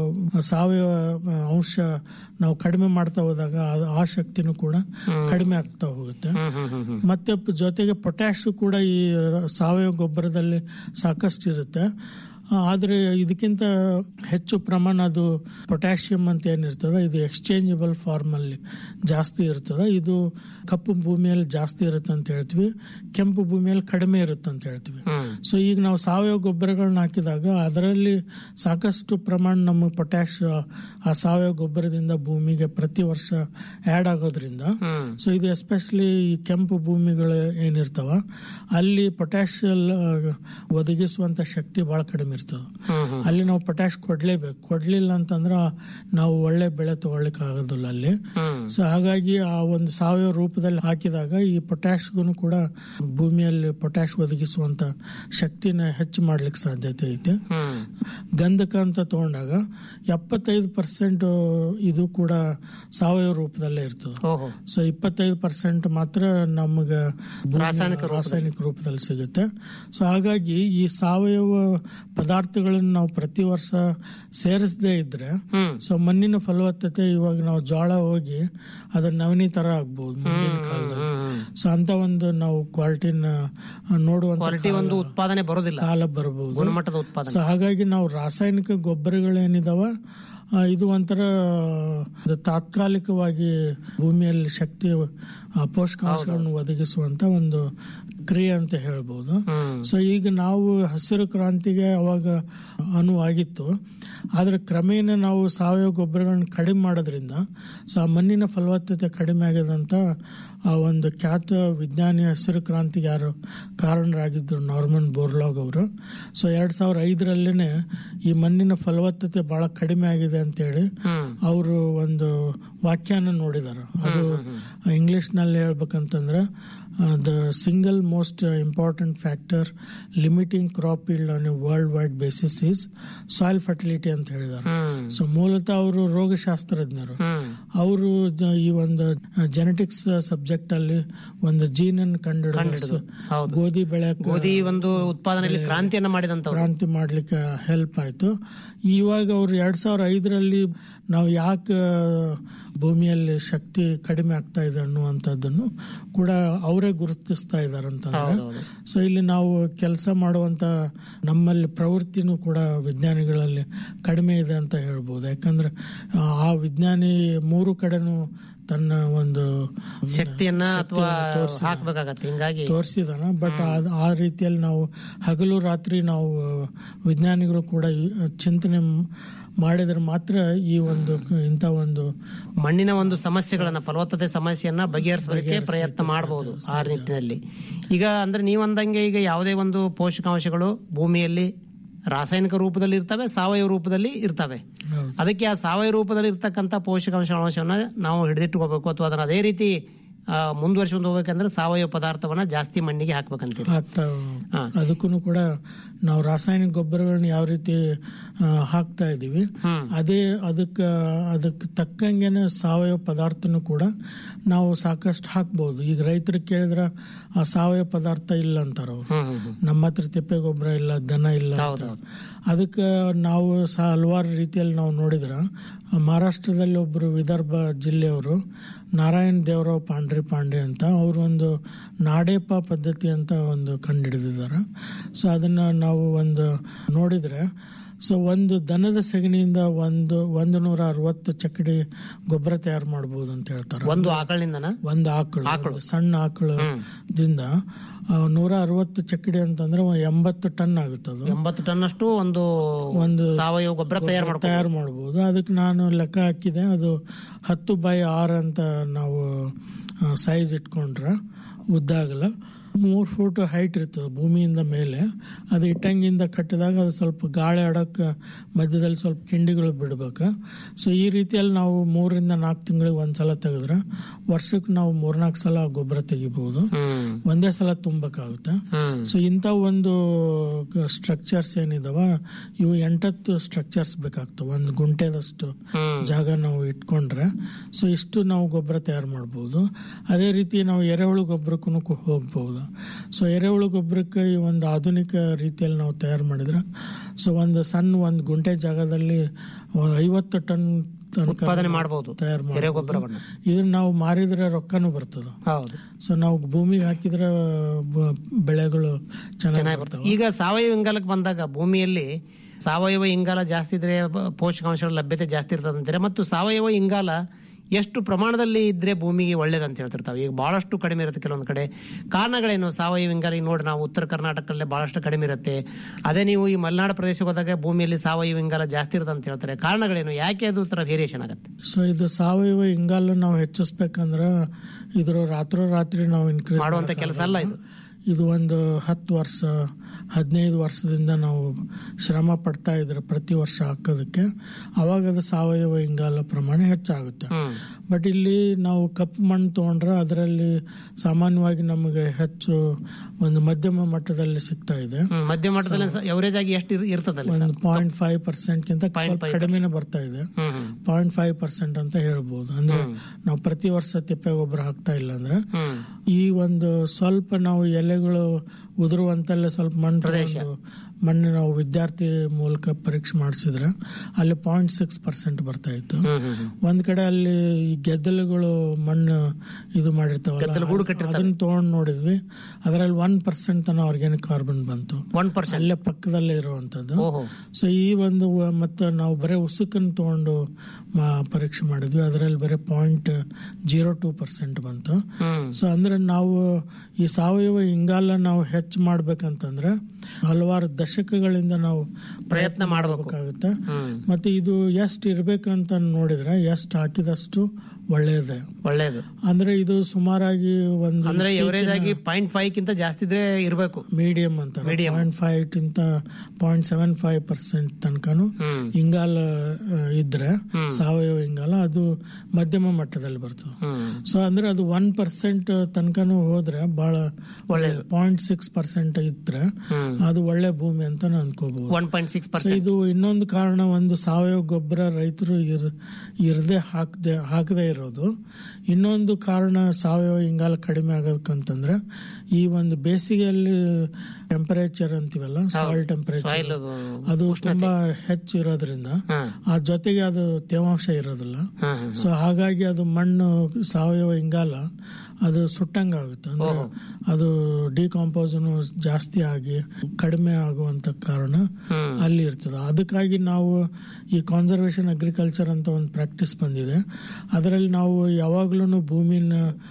ಸಾವಯವ ಅಂಶ ನಾವು ಕಡಿಮೆ ಮಾಡ್ತಾ ಹೋದಾಗ ಅದು- ಆ ಶಕ್ತಿನೂ ಕೂಡ ಕಡಿಮೆ ಆಗ್ತಾ ಹೋಗುತ್ತೆ ಮತ್ತೆ ಪ- ಜೊತೆಗೆ ಪೊಟ್ಯಾಶ್ ಕೂಡ ಈ ಸಾವಯವ ಗೊಬ್ಬರದಲ್ಲಿ ಸಾಕಷ್ಟು ಇರುತ್ತೆ ಆ, ಆದ್ರೆ ಇದಕ್ಕಿಂತ ಹೆಚ್ಚು ಪ್ರಮಾಣ ಅದು ಪೊಟ್ಯಾಷಿಯಂ ಅಂತ ಏನಿರ್ತದೆ ಇದು ಎಕ್ಸ್ಚೇಂಜಬಲ್ ಫಾರ್ಮ್ ಅಲ್ಲಿ ಜಾಸ್ತಿ ಇರ್ತದೆ ಇದು ಕಪ್ಪು ಭೂಮಿಯಲ್ಲಿ ಜಾಸ್ತಿ ಇರುತ್ತೆ ಅಂತ ಹೇಳ್ತೀವಿ ಕೆಂಪು ಭೂಮಿಯಲ್ಲಿ ಕಡಿಮೆ ಇರುತ್ತೆ ಅಂತ ಹೇಳ್ತೀವಿ ಸೊ ಈಗ ನಾವು ಸಾವಯವ ಗೊಬ್ಬರಗಳನ್ನ ಹಾಕಿದಾಗ ಅದರಲ್ಲಿ ಸಾಕಷ್ಟು ಪ್ರಮಾಣ ನಮ್ಮ ಪೊಟ್ಯಾಶ್ ಆ ಸಾವಯವ ಗೊಬ್ಬರದಿಂದ ಭೂಮಿಗೆ ಪ್ರತಿ ವರ್ಷ ಆ್ಯಡ್ ಆಗೋದ್ರಿಂದ ಸೊ ಇದು ಎಸ್ಪೆಷಲಿ ಈ ಕೆಂಪು ಭೂಮಿಗಳು ಏನಿರ್ತಾವ ಅಲ್ಲಿ ಪೊಟ್ಯಾಶ್ ಒದಗಿಸುವಂತ ಶಕ್ತಿ ಬಹಳ ಕಡಿಮೆ ಇರ್ತದೆ ಅಲ್ಲಿ ನಾವು ಪೊಟ್ಯಾಶ್ ಕೊಡ್ಲೇಬೇಕು ಕೊಡ್ಲಿಲ್ಲ ಅಂತಂದ್ರೆ ನಾವು ಒಳ್ಳೆ ಬೆಳೆ ತಗೊಳ್ಳಿಕ್ ಆಗೋದಿಲ್ಲ ಅಲ್ಲಿ ಸೊ ಹಾಗಾಗಿ ಆ ಒಂದು ಸಾವಯವ ರೂಪದಲ್ಲಿ ಹಾಕಿದಾಗ ಈ ಪೊಟ್ಯಾಶ್ಗೂ ಕೂಡ ಭೂಮಿಯಲ್ಲಿ ಪೊಟ್ಯಾಶ್ ಒದಗಿಸುವಂತ ಶಕ್ತಿನ ಹೆಚ್ಚು ಮಾಡ್ಲಿಕ್ಕೆ ಸಾಧ್ಯತೆ ಐತೆ ಗಂಧಕ ಅಂತ ತಗೊಂಡಾಗ ಎಪ್ಪತ್ತೈದು ಪರ್ಸೆಂಟ್ ಇದು ಕೂಡ ಸಾವಯವ ರೂಪದಲ್ಲೇ ಇರ್ತದೆ ಸೊ ಇಪ್ಪತ್ತೈದು ಪರ್ಸೆಂಟ್ ಮಾತ್ರ ನಮಗೆ ರಾಸಾಯನಿಕ ರಾಸಾಯನಿಕ ರೂಪದಲ್ಲಿ ಸಿಗುತ್ತೆ ಸೊ ಹಾಗಾಗಿ ಈ ಸಾವಯವ ಪದಾರ್ಥಗಳನ್ನು ನಾವು ಪ್ರತಿ ವರ್ಷ ಸೇರಿಸದೇ ಇದ್ರೆ ಸೊ ಮಣ್ಣಿನ ಫಲವತ್ತತೆ ಇವಾಗ ನಾವು ಜೋಳ ಹೋಗಿ ಅದ್ರ ನವನಿ ತರ ಆಗ್ಬಹುದು ಮುಂದಿನ ಕಾಲದಲ್ಲಿ ಸೊ ಅಂತ ಒಂದು ನಾವು ಕ್ವಾಲಿಟಿನ ನೋಡುವಂತ ಕ್ವಾಲಿಟಿ ಒಂದು ಉತ್ಪಾದನೆ ಬರೋದಿಲ್ಲ ಕಾಲ ಬರಬಹುದು ಗುಣಮಟ್ಟದ ಉತ್ಪಾದನೆ ಸೊ ಹಾಗಾಗಿ ನಾವು ರಾಸಾಯನಿಕ ಗೊಬ್ಬರಗಳೇನಿದಾವ ಆ, ಇದು ಒಂಥರ ಅದು ತಾತ್ಕಾಲಿಕವಾಗಿ ಭೂಮಿಯಲ್ಲಿ ಶಕ್ತಿ ಆ, ಪೋಷಕಾಂಶಗಳನ್ನು ಒದಗಿಸುವಂತ ಒಂದು ಕ್ರಿಯೆ ಅಂತ ಹೇಳ್ಬೋದು ಸೊ ಈಗ ನಾವು ಹಸಿರು ಕ್ರಾಂತಿಗೆ ಅವಾಗ ಅನುವಾಗಿತ್ತು ಆದ್ರೆ ಕ್ರಮೇಣ ನಾವು ಸಾವಯವ ಗೊಬ್ಬರಗಳನ್ನ ಕಡಿಮೆ ಮಾಡೋದ್ರಿಂದ ಸೊ ಆ ಮಣ್ಣಿನ ಫಲವತ್ತತೆ ಕಡಿಮೆ ಆಗ್ಯದಂತ ಆ ಒಂದು ಖ್ಯಾತ ವಿಜ್ಞಾನಿ ಹಸಿರು ಕ್ರಾಂತಿಗೆ ಯಾರು ಕಾರಣರಾಗಿದ್ದರು ನಾರ್ಮನ್ ಬೋರ್ಲಾಗ್ ಅವರು ಸೊ ಎರಡ್ ಸಾವಿರ ಐದರಲ್ಲೇನೆ ಈ ಮಣ್ಣಿನ ಫಲವತ್ತತೆ ಬಹಳ ಕಡಿಮೆ ಆಗಿದೆ ಅಂತೇಳಿ ಅವರು ಒಂದು ವಾಕ್ಯಾನ ನೋಡಿದಾರೆ ಅದು ಇಂಗ್ಲಿಷ್ ನಲ್ಲಿ ಹೇಳ್ಬೇಕಂತಂದ್ರೆ the single most important factor limiting crop yield on a world wide basis is soil fertility ಅಂತ ಹೇಳಿದ್ದಾರೆ ಸೊ ಮೂಲತಃ ಅವರು ರೋಗಶಾಸ್ತ್ರಜ್ಞರು ಅವರು ಈ ಒಂದು ಜೆನೆಟಿಕ್ಸ್ ಸಬ್ಜೆಕ್ಟ್ ಅಲ್ಲಿ ಒಂದು ಜೀನ್ ಅನ್ನು ಕಂಡು ಗೋಧಿ ಬೆಳೆ ಗೋಧಿ ಒಂದು ಉತ್ಪಾದನೆಯಲ್ಲಿ ಕ್ರಾಂತಿಯನ್ನ ಮಾಡಿದಂತ ಕ್ರಾಂತಿ ಮಾಡ್ಲಿಕ್ಕೆ ಹೆಲ್ಪ್ ಆಯ್ತು ಇವಾಗ ಅವ್ರು ಎರಡ್ ಸಾವಿರ ಐದರಲ್ಲಿ ನಾವು ಯಾಕೆ ಭೂಮಿಯಲ್ಲಿ ಶಕ್ತಿ ಕಡಿಮೆ ಆಗ್ತಾ ಇದೆ ಅನ್ನುವಂಥದ್ದನ್ನು ಕೂಡ ಅವರೇ ಗುರುತಿಸ್ತಾ ಇದ್ದಾರೆ ಅಂತಂದ್ರೆ ಸೊ ಇಲ್ಲಿ ನಾವು ಕೆಲಸ ಮಾಡುವಂತ ನಮ್ಮಲ್ಲಿ ಪ್ರವೃತ್ತಿನೂ ಕೂಡ ವಿಜ್ಞಾನಿಗಳಲ್ಲಿ ಕಡಿಮೆ ಇದೆ ಅಂತ ಹೇಳ್ಬೋದು ಯಾಕಂದ್ರೆ ಆ, ಆ ವಿಜ್ಞಾನಿ ಮೂರು ಕಡೆನೂ ತನ್ನ ಒಂದು ಶಕ್ತಿಯನ್ನ ಅಥವಾ ತೋರ್ಸಿದ. ಹಾಕ್ಬೇಕಾಗತ್ತೆ ಹಿಂಗಾಗಿ ತೋರಿಸಿದಾನ ಬಟ್ ಆ ರೀತಿಯಲ್ಲಿ ನಾವು ಹಗಲು ರಾತ್ರಿ ನಾವು ವಿಜ್ಞಾನಿಗಳು ಕೂಡ ಈ ಚಿಂತನೆ ಮಾಡಿದ್ರೆ ಮಾತ್ರ ಈ ಒಂದು ಇಂಥ ಒಂದು ಮಣ್ಣಿನ ಒಂದು ಸಮಸ್ಯೆಗಳನ್ನ ಫಲವತ್ತತೆ ಸಮಸ್ಯೆಯನ್ನ ಬಗೆಹರಿಸಲಿಕ್ಕೆ ಪ್ರಯತ್ನ ಮಾಡಬಹುದು ಆ ನಿಟ್ಟಿನಲ್ಲಿ ಈಗ ಅಂದ್ರೆ ನೀವು ಅಂದಂಗೆ ಈಗ ಯಾವುದೇ ಒಂದು ಪೋಷಕಾಂಶಗಳು ಭೂಮಿಯಲ್ಲಿ ರಾಸಾಯನಿಕ ರೂಪದಲ್ಲಿ ಇರ್ತವೆ ಸಾವಯವ ರೂಪದಲ್ಲಿ ಇರ್ತವೆ ಅದಕ್ಕೆ ಆ ಸಾವಯವ ರೂಪದಲ್ಲಿ ಇರ್ತಕ್ಕಂಥ ಪೋಷಕಾಂಶಗಳನ್ನ ನಾವು ಹಿಡಿದಿಟ್ಟುಕೋಬೇಕು ಅಥವಾ ಅದನ್ನ ಅದೇ ರೀತಿ ಆ, ಮುಂದುವರ್ಸ್ಕೊಂಡು ಹೋಗ್ಬೇಕಂದ್ರೆ ಸಾವಯವ ಪದಾರ್ಥವನ್ನ ಜಾಸ್ತಿ ಮಣ್ಣಿಗೆ ಹಾಕ್ಬೇಕಂತೀರಿ ಹಾಕ್ತಾ ಅದಕ್ಕೂ ಕೂಡ ನಾವು ರಾಸಾಯನಿಕ ಗೊಬ್ಬರಗಳನ್ನ ಯಾವ ರೀತಿ ಆ, ಹಾಕ್ತಾ ಇದೀವಿ ಅದೇ ಅದಕ್ಕೆ ಅದಕ್ಕೆ ತಕ್ಕಂಗೆನೆ ಸಾವಯವ ಪದಾರ್ಥನೂ ಕೂಡ ನಾವು ಸಾಕಷ್ಟು ಹಾಕ್ಬೋದು ಈಗ ರೈತರಿಗೆ ಕೇಳಿದ್ರೆ ಆ ಸಾವಯವ ಪದಾರ್ಥ ಇಲ್ಲ ಅಂತಾರ ಅವ್ರು ನಮ್ಮ ಹತ್ರ ತಿಪ್ಪೆ ಗೊಬ್ಬರ ಇಲ್ಲ ದನ ಇಲ್ಲ ಅಂತ. ಅದಕ್ಕೆ ನಾವು ಸಹ ಹಲವಾರು ರೀತಿಯಲ್ಲಿ ನಾವು ನೋಡಿದ್ರ ಮಹಾರಾಷ್ಟ್ರದಲ್ಲಿ ಒಬ್ರು ವಿದರ್ಭ ಜಿಲ್ಲೆಯವರು ನಾರಾಯಣ್ ದೇವರಾವ್ ಪಾಂಡ್ರಿ ಪಾಂಡೆ ಅಂತ ಅವರು ಒಂದು ನಾಡೇಪ ಪದ್ಧತಿ ಅಂತ ಒಂದು ಕಂಡುಹಿಡಿದಿದ್ದಾರೆ ಸೊ ಅದನ್ನ ನಾವು ಒಂದು ನೋಡಿದ್ರೆ ಸೊ ಒಂದು ದನದ ಸೆಗಣಿಯಿಂದ ಒಂದು ಒಂದು ನೂರ ಅರವತ್ತು ಚಕಡಿ ಗೊಬ್ಬರ ತಯಾರು ಮಾಡಬಹುದು ಅಂತ ಹೇಳ್ತಾರೆ ಒಂದು ಆಕಳಿಂದನ ಒಂದು ಆಕಳು ಒಂದು ಸಣ್ಣ ಆಕಳದಿಂದ ಆ, ನೂರ ಅರವತ್ತು ಚಕಡಿ ಅಂತಂದ್ರೆ ಒಂದ್ ಎಂಬತ್ತು ಟನ್ ಆಗುತ್ತೆ ಅದು ಎಂಬತ್ತು ಟನ್ ಅಷ್ಟು ಒಂದು ಒಂದು ಸಾವಯವ ಗೊಬ್ಬರ ತಯಾರು ಮಾಡ್ಬೋದು ತಯಾರು ಮಾಡಬಹುದು ಅದಕ್ಕೆ ನಾನು ಲೆಕ್ಕ ಹಾಕಿದೆ ಅದು ಹತ್ತು ಬೈ ಆರು ಅಂತ ನಾವು ಸೈಜ್ ಇಟ್ಕೊಂಡ್ರೆ ಉದ್ದಾಗಲ ಮೂರು ಫೂಟ್ ಹೈಟ್ ಇರ್ತದೆ ಭೂಮಿಯಿಂದ ಮೇಲೆ ಅದು ಇಟ್ಟಂಗಿಂದ ಕಟ್ಟಿದಾಗ ಅದು ಸ್ವಲ್ಪ ಗಾಳಿ ಆಡೋಕೆ ಮಧ್ಯದಲ್ಲಿ ಸ್ವಲ್ಪ ಕಿಂಡಿಗಳು ಬಿಡ್ಬೇಕು ಸೊ ಈ ರೀತಿಯಲ್ಲಿ ನಾವು ಮೂರರಿಂದ ನಾಲ್ಕು ತಿಂಗಳಿಗೆ ಒಂದ್ಸಲ ತೆಗೆದ್ರೆ ವರ್ಷಕ್ಕೆ ನಾವು ಮೂರ್ನಾಲ್ಕು ಸಲ ಗೊಬ್ಬರ ತೆಗಿಬಹುದು ಒಂದೇ ಸಲ ತುಂಬಕ್ಕಾಗುತ್ತೆ ಸೊ ಇಂಥ ಒಂದು ಸ್ಟ್ರಕ್ಚರ್ಸ್ ಏನಿದಾವ ಇವು ಎಂಟತ್ತು ಸ್ಟ್ರಕ್ಚರ್ಸ್ ಬೇಕಾಗ್ತವೆ ಒಂದು ಗುಂಟೆದಷ್ಟು ಜಾಗ ನಾವು ಇಟ್ಕೊಂಡ್ರೆ ಸೊ ಇಷ್ಟು ನಾವು ಗೊಬ್ಬರ ತಯಾರು ಮಾಡ್ಬೋದು ಅದೇ ರೀತಿ ನಾವು ಎರೆಹುಳು ಗೊಬ್ಬರಕ್ಕೂ ಹೋಗ್ಬೋದು ಸೊ ಎರೆಹುಳು ಗೊಬ್ಬರಕ್ಕೆ ಈ ಒಂದು ಆಧುನಿಕ ರೀತಿಯಲ್ಲಿ ನಾವು ತಯಾರು ಮಾಡಿದ್ರೆ ಸೊ ಒಂದು ಸಣ್ಣ ಒಂದು ಗುಂಟೆ ಜಾಗದಲ್ಲಿ ಒಂದು ಐವತ್ತು ಟನ್ ತನಕ ಉತ್ಪಾದನೆ ಮಾಡಬಹುದು ತಯಾರು ಮಾಡ್ಬೋದು. ಎರೆಗೊಬ್ಬರವನ್ನ ಇದನ್ನ ನಾವು ಮಾರಿದ್ರೆ ರೊಕ್ಕನೂ ಬರ್ತದ ಹೌದು ಸೊ ನಾವು ಭೂಮಿಗೆ ಹಾಕಿದ್ರೆ ಬ- ಬೆಳೆಗಳು ಚೆನ್ನಾಗಿ ಚೆನ್ನಾಗಿ ಬರ್ತವೆ ಈಗ ಸಾವಯವ ಇಂಗಾಲಕ್ಕೆ ಬಂದಾಗ ಭೂಮಿಯಲ್ಲಿ ಸಾವಯವ ಇಂಗಾಲ ಜಾಸ್ತಿ ಇದ್ರೆ ಬ- ಪೋಷಕಾಂಶಗಳ ಲಭ್ಯತೆ ಜಾಸ್ತಿ ಇರ್ತದೆ ಅಂತಾರೆ ಮತ್ತು ಸಾವಯವ ಇಂಗಾಲ ಎಷ್ಟು ಪ್ರಮಾಣದಲ್ಲಿ ಇದ್ರೆ ಭೂಮಿಗೆ ಒಳ್ಳೇದಂತ ಹೇಳ್ತಿರ್ತಾವೆ ಈಗ ಬಹಳಷ್ಟು ಕಡಿಮೆ ಇರುತ್ತೆ ಕೆಲವೊಂದು ಕಡೆ ಕಾರಣಗಳೇನು ಸಾವಯವ ಇಂಗಾಲ ಈಗ ನೋಡಿ ನಾವು ಉತ್ತರ ಕರ್ನಾಟಕದಲ್ಲೇ ಬಹಳಷ್ಟು ಕಡಿಮೆ ಇರುತ್ತೆ ಅದೇ ನೀವು ಈ ಮಲೆನಾಡು ಪ್ರದೇಶಕ್ಕೆ ಹೋದಾಗ ಭೂಮಿಯಲ್ಲಿ ಸಾವಯವ ಇಂಗಾಲ ಜಾಸ್ತಿ ಇರುತ್ತೆ ಅಂತ ಹೇಳ್ತಾರೆ ಕಾರಣಗಳೇನು ಯಾಕೆ ಅದು ತರ ವೇರಿಯೇಷನ್ ಆಗುತ್ತೆ ಸೊ ಇದು ಸಾವಯವ ಇಂಗಾಲ ನಾವು ಹೆಚ್ಚಿಸ್ಬೇಕಂದ್ರ ಇದ್ರ ರಾತ್ರೋರಾತ್ರಿ ನಾವು ಇನ್ಕ್ರೀಸ್ ಮಾಡುವಂತ ಕೆಲಸ ಅಲ್ಲ ಇದು ಇದು ಒಂದು ಹತ್ತು ವರ್ಷ ಹದಿನೈದು ವರ್ಷದಿಂದ ನಾವು ಶ್ರಮ ಪಡ್ತಾ ಇದ್ರೆ ಪ್ರತಿ ವರ್ಷ ಹಾಕೋದಕ್ಕೆ ಅವಾಗ ಅದು ಸಾವಯವ ಇಂಗಾಲ ಪ್ರಮಾಣ ಹೆಚ್ಚಾಗುತ್ತೆ ಬಟ್ ಇಲ್ಲಿ ನಾವು ಕಪ್ಪು ಮಣ್ಣು ತಗೊಂಡ್ರೆ ಅದರಲ್ಲಿ ಸಾಮಾನ್ಯವಾಗಿ ನಮಗೆ ಹೆಚ್ಚು ಒಂದು ಮಧ್ಯಮ ಮಟ್ಟದಲ್ಲಿ ಸಿಗ್ತಾ ಇದೆ ಹ್ಮ್, ಮಧ್ಯ ಮಟ್ಟದಲ್ಲಿ ಎವರೇಜ್ ಆಗಿ ಎಷ್ಟು ಇರ್- ಇರ್ತದಲ್ಲಿ ಸರ್ ಒಂದು ಪಾಯಿಂಟ್ ಫೈವ್ ಪರ್ಸೆಂಟ್ ಗಿಂತ ಸ್ವಲ್ಪ ಕಡಿಮೆನೆ ಬರ್ತಾ ಇದೆ ಹ್ಮ್ ಹ್ಮ್. ಪಾಯಿಂಟ್ ಫೈವ್ ಪರ್ಸೆಂಟ್ ಅಂತ ಹೇಳ್ಬೋದು ಅಂದ್ರೆ ನಾವು ಪ್ರತಿ ವರ್ಷ ತಿಪ್ಪೆ ಗೊಬ್ಬರ ಹಾಕ್ತಾ ಇಲ್ಲ ಅಂದ್ರೆ ಹ್ಮ್ ಈ ಒಂದು ಸ್ವಲ್ಪ ನಾವು ಎಲೆಗಳು ಉದುರುವಂತಲ್ಲೇ ಸ್ವಲ್ಪ ಮಣ್ಣು ತಗೊಂಡು ಮಣ್ಣು ನಾವು ವಿದ್ಯಾರ್ಥಿ ಮೂಲಕ ಪರೀಕ್ಷೆ ಮಾಡಿಸಿದ್ರೆ ಅಲ್ಲಿ ಪಾಯಿಂಟ್ ಸಿಕ್ಸ್ ಪರ್ಸೆಂಟ್ ಬರ್ತಾ ಇತ್ತು ಹ್ಮ್ ಹ್ಮ್ ಹ್ಮ್. ಒಂದ್ ಕಡೆ ಅಲ್ಲಿ ಈ ಗೆದ್ದಲುಗಳು ಮಣ್ಣು ಇದು ಮಾಡಿರ್ತಾವಲ್ಲ ಅದನ್ನ ತಗೊಂಡ್ ನೋಡಿದ್ವಿ ಅದರಲ್ಲಿ ಒನ್ ಪರ್ಸೆಂಟ್ ತನ ಆರ್ಗ್ಯಾನಿಕ್ ಕಾರ್ಬನ್ ಬಂತು ಒನ್ ಪರ್ಸೆಂಟ್ ಅಲ್ಲೇ ಪಕ್ಕದಲ್ಲೇ ಇರುವಂತದ್ದು ಓಹೋ ಸೊ ಈ ಒಂದು ವ- ಮತ್ತೆ ನಾವು ಬರೀ ಉಸುಕನ್ನು ತಗೊಂಡು ಮ- ಪರೀಕ್ಷೆ ಮಾಡಿದ್ವಿ ಅದರಲ್ಲಿ ಬರೀ ಪಾಯಿಂಟ್ ಜೀರೋ ಟೂ ಪರ್ಸೆಂಟ್ ಬಂತು ಹ್ಮ್ ಸೊ ಅಂದ್ರೆ ನಾವು ಈ ಸಾವಯವ ಇಂಗಾಲ ನಾವು ಹೆಚ್ಚು ಮಾಡ್ಬೇಕಂತಂದ್ರೆ ಹಲವಾರು ದಶಕಗಳಿಂದ ನಾವು ಪ್ರಯತ್ನ ಮಾಡಬೇಕು ಆಗುತ್ತೆ ಹ್ಮ್ ಮತ್ತೆ ಇದು ಎಷ್ಟು ಇರ್ಬೇಕಂತ ನೋಡಿದ್ರೆ ಎಷ್ಟು ಹಾಕಿದಷ್ಟು ಒಳ್ಳೆಯದೇ ಒಳ್ಳೇದು ಅಂದ್ರೆ ಇದು ಸುಮಾರಾಗಿ ಒಂದು ಅಂದ್ರೆ ಎವರೇಜ್ ಆಗಿ ಪಾಯಿಂಟ್ ಫೈವ್ ಕಿಂತ ಜಾಸ್ತಿ ಇದ್ರೆ ಇರಬೇಕು ಮೀಡಿಯಂ ಅಂತ ಪಾಯಿಂಟ್ ಫೈವ್ ಇಂತ ಪಾಯಿಂಟ್ ಸೆವೆನ್ ಫೈವ್ ಪರ್ಸೆಂಟ್ ತನಕನು ಹ್ಮ್ ಇಂಗಾಲ ಆ, ಇದ್ರೆ ಸಾವಯವ ಇಂಗಾಲ ಅದು ಮಧ್ಯಮ ಮಟ್ಟದಲ್ಲಿ ಬರ್ತದೆ ಹ್ಮ್ ಸೊ ಅಂದ್ರೆ ಅದು ಒನ್ ಪರ್ಸೆಂಟ್ ತನಕನು ಹೋದ್ರೆ ಬಹಳ ಒಳ್ಳೇದು. ಪಾಯಿಂಟ್ ಸಿಕ್ಸ್ ಪರ್ಸೆಂಟ್ ಇದ್ರೆ ಹ್ಮ್ ಅದು ಒಳ್ಳೆ ಭೂಮಿ ಅಂತ ಅನ್ಕೋಬಹುದು one point six so percent ಇದು ಇನ್ನೊಂದು ಕಾರಣ ಒಂದು ಸಾವಯವ ಗೊಬ್ಬರ ರೈತರು ಇರ್ ಇರದೆ ಹಾಕದೆ ಹಾಕದೇ ಇರೋದು ಇನ್ನೊಂದು ಕಾರಣ ಸಾವಯವ ಇಂಗಾಲ ಕಡಿಮೆ ಆಗೋದಕ್ಕಂತಂದ್ರೆ ಈ ಒಂದು ಬೇಸಿಗೆಯಲ್ಲಿ ಟೆಂಪರೇಚರ್ ಅಂತೀವಲ್ಲ ಸಾಯಿಲ್ ಟೆಂಪರೇಚರ್ ಸಾಯಿಲ್ ಅದು ತುಂಬಾ ಹೆಚ್ಚು ಇರೋದ್ರಿಂದ ಆ ಜೊತೆಗೆ ಅದು ತೇವಾಂಶ ಇರೋದಿಲ್ಲ ಸೊ ಹಾಗಾಗಿ ಅದು ಮಣ್ಣು ಸಾವಯವ ಇಂಗಾಲ ಅದು ಸುಟ್ಟಂಗಾಗುತ್ತೆ ಅಂದ್ರೆ ಅದು ಡಿಕಾಂಪೋಸನು ಜಾಸ್ತಿ ಆಗಿ ಕಡಿಮೆ ಆಗುವಂತ ಕಾರಣ ಅಲ್ಲಿ ಇರ್ತದೆ ಅದಕ್ಕಾಗಿ ನಾವು ಈ ಕಾನ್ಸರ್ವೇಷನ್ ಅಗ್ರಿಕಲ್ಚರ್ ಅಂತ ಒಂದು ಪ್ರಾಕ್ಟೀಸ್ ಬಂದಿದೆ ಅದರಲ್ಲಿ ನಾವು ಯಾವಾಗ್ಲೂ ಭೂಮಿನ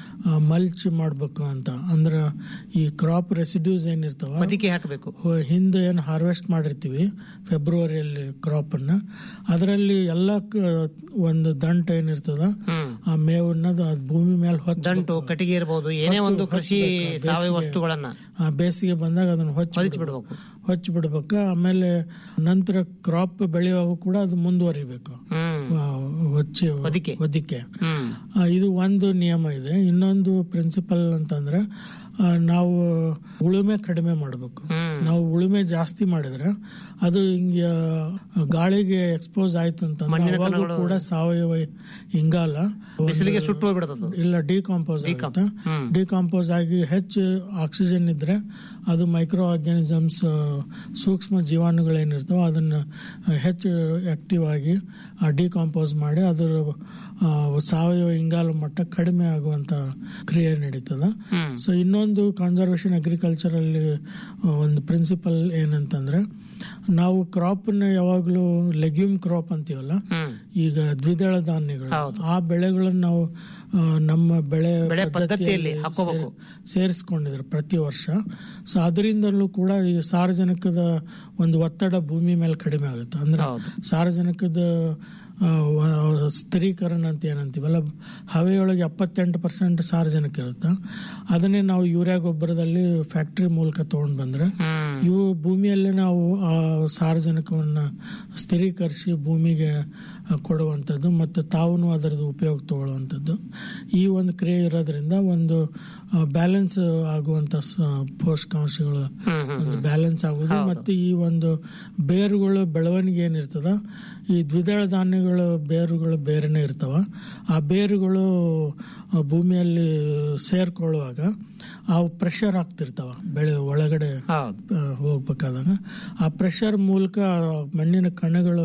ಮಲ್ಚ್ ಮಾಡ್ಬೇಕು ಅಂತ ಅಂದ್ರೆ ಈ ಕ್ರಾಪ್ ರೆಸಿಡ್ಯೂಸ್ ಏನಿರ್ತಾವ ಬದಿಕೆ ಹಾಕಬೇಕು ಹೊ- ಹಿಂದೆ ಏನು ಹಾರ್ವೆಸ್ಟ್ ಮಾಡಿರ್ತೀವಿ ಫೆಬ್ರವರಿಯಲ್ಲಿ ಕ್ರಾಪ್ ಅನ್ನ ಅದರಲ್ಲಿ ಎಲ್ಲ ಕ- ಒಂದು ದಂಟ ಏನಿರ್ತದ ಆ ಮೇವನ್ನ ಅದು ಅದ್ ಭೂಮಿ ಮೇಲೆ ಹೊಚ್ಚ ದಂಟು ಕಟ್ಟಿಗೆ ಇರಬಹುದು ಏನೇ ಒಂದು ಕೃಷಿ ಸಾವಯವ ವಸ್ತುಗಳನ್ನ ಆ ಬೇಸಿಗೆ ಬಂದಾಗ ಅದನ್ನ ಹೊಚ್ಚ ಹೊದಿಸಿ ಬಿಡ್ಬೇಕು ಹೊಚ್ಚ ಬಿಡ್ಬೇಕು ಆಮೇಲೆ ನಂತರ ಕ್ರಾಪ್ ಬೆಳೆಯುವಾಗ ಕೂಡ ಅದು ಮುಂದುವರಿಬೇಕು ಹ್ಮ್ ಆ, ಹೊಚ್ಚಿ ಹೊದಿಕೆ. ಹೊದಿಕೆ ಹ್ಮ್ ಆ, ಇದು ಒಂದು ನಿಯಮ ಇದೆ ಇನ್ನೊಂದು ಪ್ರಿನ್ಸಿಪಲ್ ಅಂತಂದ್ರೆ ಆ, ನಾವು ಉಳುಮೆ ಕಡಿಮೆ ಮಾಡಬೇಕು ನಾವು ಉಳುಮೆ ಜಾಸ್ತಿ ಮಾಡಿದ್ರೆ ಅದು ಹಿಂಗೆ ಆ, ಗಾಳಿಗೆ ಎಕ್ಸ್ಪೋಸ್ ಆಯ್ತು ಅಂತಂದ್ರೆ ಅವಾಗೂ ಕೂಡ ಸಾವಯವ ಇಂಗಾಲ ಒಂದು- ಬಿಸಿಲಿಗೆ ಸುಟ್ಟು ಹೋಗ್ಬಿಡುತ್ತೆ ಇಲ್ಲ ಡಿಕಾಂಪೋಸ್ ಆಗುತ್ತೆ ಡಿಕಾಂಪೋಸ್ ಆಗಿ ಹೆಚ್ಚು ಆಕ್ಸಿಜನ್ ಇದ್ರೆ ಅದು ಮೈಕ್ರೋ ಆರ್ಗ್ಯಾನಿಸಮ್ಸ್ ಸೂಕ್ಷ್ಮ ಜೀವಾಣುಗಳೇನಿರ್ತಾವ ಅದನ್ನ ಹೆಚ್ಚು ಆಕ್ಟಿವ್ ಆಗಿ ಡಿಕಾಂಪೋಸ್ ಮಾಡಿ ಅದರ ಆ, ಸಾವಯವ ಇಂಗಾಲ ಮಟ್ಟ ಕಡಿಮೆ ಆಗುವಂತ ಕ್ರಿಯೆ ನಡೀತದ ಸೊ ಇನ್ನೊಂದು ಕಾನ್ಸರ್ವೇಷನ್ ಅಗ್ರಿಕಲ್ಚರ್ ಅಲ್ಲಿ ಆ, ಒಂದು ಪ್ರಿನ್ಸಿಪಲ್ ಏನಂತಂದ್ರೆ ನಾವು ಕ್ರಾಪ್ ಯಾವಾಗ್ಲೂ ಲೆಗ್ಯೂಮ್ ಕ್ರಾಪ್ ಅಂತೀವಲ್ಲ ಈಗ ದ್ವಿದಳ ಧಾನ್ಯಗಳು ಆ ಬೆಳೆಗಳನ್ನ ನಾವು ಆ, ನಮ್ಮ ಬೆಳೆ ಬೆಳೆ ಪದ್ಧತಿಯಲ್ಲಿ ಸೇರ್- ಹಾಕೋಬೇಕು. ಸೇರಿಸ್ಕೊಂಡಿದ್ರು ಪ್ರತಿ ವರ್ಷ ಸೊ ಅದರಿಂದಲೂ ಕೂಡ ಈ ಸಾರ್ವಜನಿಕದ ಒಂದು ಒತ್ತಡ ಭೂಮಿ ಮೇಲೆ ಕಡಿಮೆ ಆಗುತ್ತೆ ಅಂದ್ರೆ ಸಾರ್ವಜನಿಕದ ಆ, ವ- ಸ್ಥಿರೀಕರಣ ಅಂತ ಏನಂತೀವಲ್ಲ ಹವೆಯೊಳಗೆ ಎಪ್ಪತ್ತೆಂಟು ಪರ್ಸೆಂಟ್ ಸಾರ್ವಜನಿಕ ಇರುತ್ತೆ ಅದನ್ನೇ ನಾವು ಯೂರಿಯಾ ಗೊಬ್ಬರದಲ್ಲಿ ಫ್ಯಾಕ್ಟರಿ ಮೂಲಕ ತಗೊಂಡ್ ಬಂದ್ರೆ ಇವು ಭೂಮಿಯಲ್ಲೇ ನಾವು ಆ ಸಾರ್ವಜನಿಕವನ್ನ ಸ್ಥಿರೀಕರಿಸಿ ಭೂಮಿಗೆ ಆ, ಕೊಡುವಂಥದ್ದು ಮತ್ತು ತಾವು ಅದರದ್ದು ಉಪಯೋಗ ತಗೊಳ್ಳುವಂಥದ್ದು ಈ ಒಂದು ಕ್ರಿಯೆ ಇರೋದ್ರಿಂದ ಒಂದು ಬ್ಯಾಲೆನ್ಸ್ ಆಗುವಂತ ಸ- ಪೋಷಕಾಂಶಗಳು ಒಂದು ಬ್ಯಾಲೆನ್ಸ್ ಆಗುದು ಮತ್ತು ಈ ಒಂದು ಬೇರುಗಳು ಬೆಳವಣಿಗೆ ಏನಿರ್ತದ ಈ ದ್ವಿದಳ ಧಾನ್ಯಗಳು ಬೇರುಗಳು ಬೇರೆನೆ ಇರ್ತಾವ ಆ ಬೇರುಗಳು ಆ, ಭೂಮಿಯಲ್ಲಿ ಸೇರ್ಕೊಳ್ಳುವಾಗ ಆ ಪ್ರೆಷರ್ ಆಗ್ತಿರ್ತಾವ ಬೆಳೆ ಒಳಗಡೆ ಹೌದು ಆ, ಹೋಗ್ಬೇಕಾದಾಗ ಆ ಪ್ರೆಷರ್ ಮೂಲಕ ಮಣ್ಣಿನ ಕಣಗಳು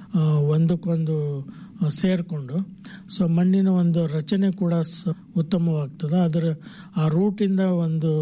ಆ, ಒಂದಕ್ಕೊಂದು ಆ, ಸೇರ್ಕೊಂಡು ಸೊ ಮಣ್ಣಿನ ಒಂದು ರಚನೆ ಕೂಡ ಸ- ಉತ್ತಮವಾಗ್ತದೆ ಅದರ ಆ ರೂಟಿಂದ ಒಂದು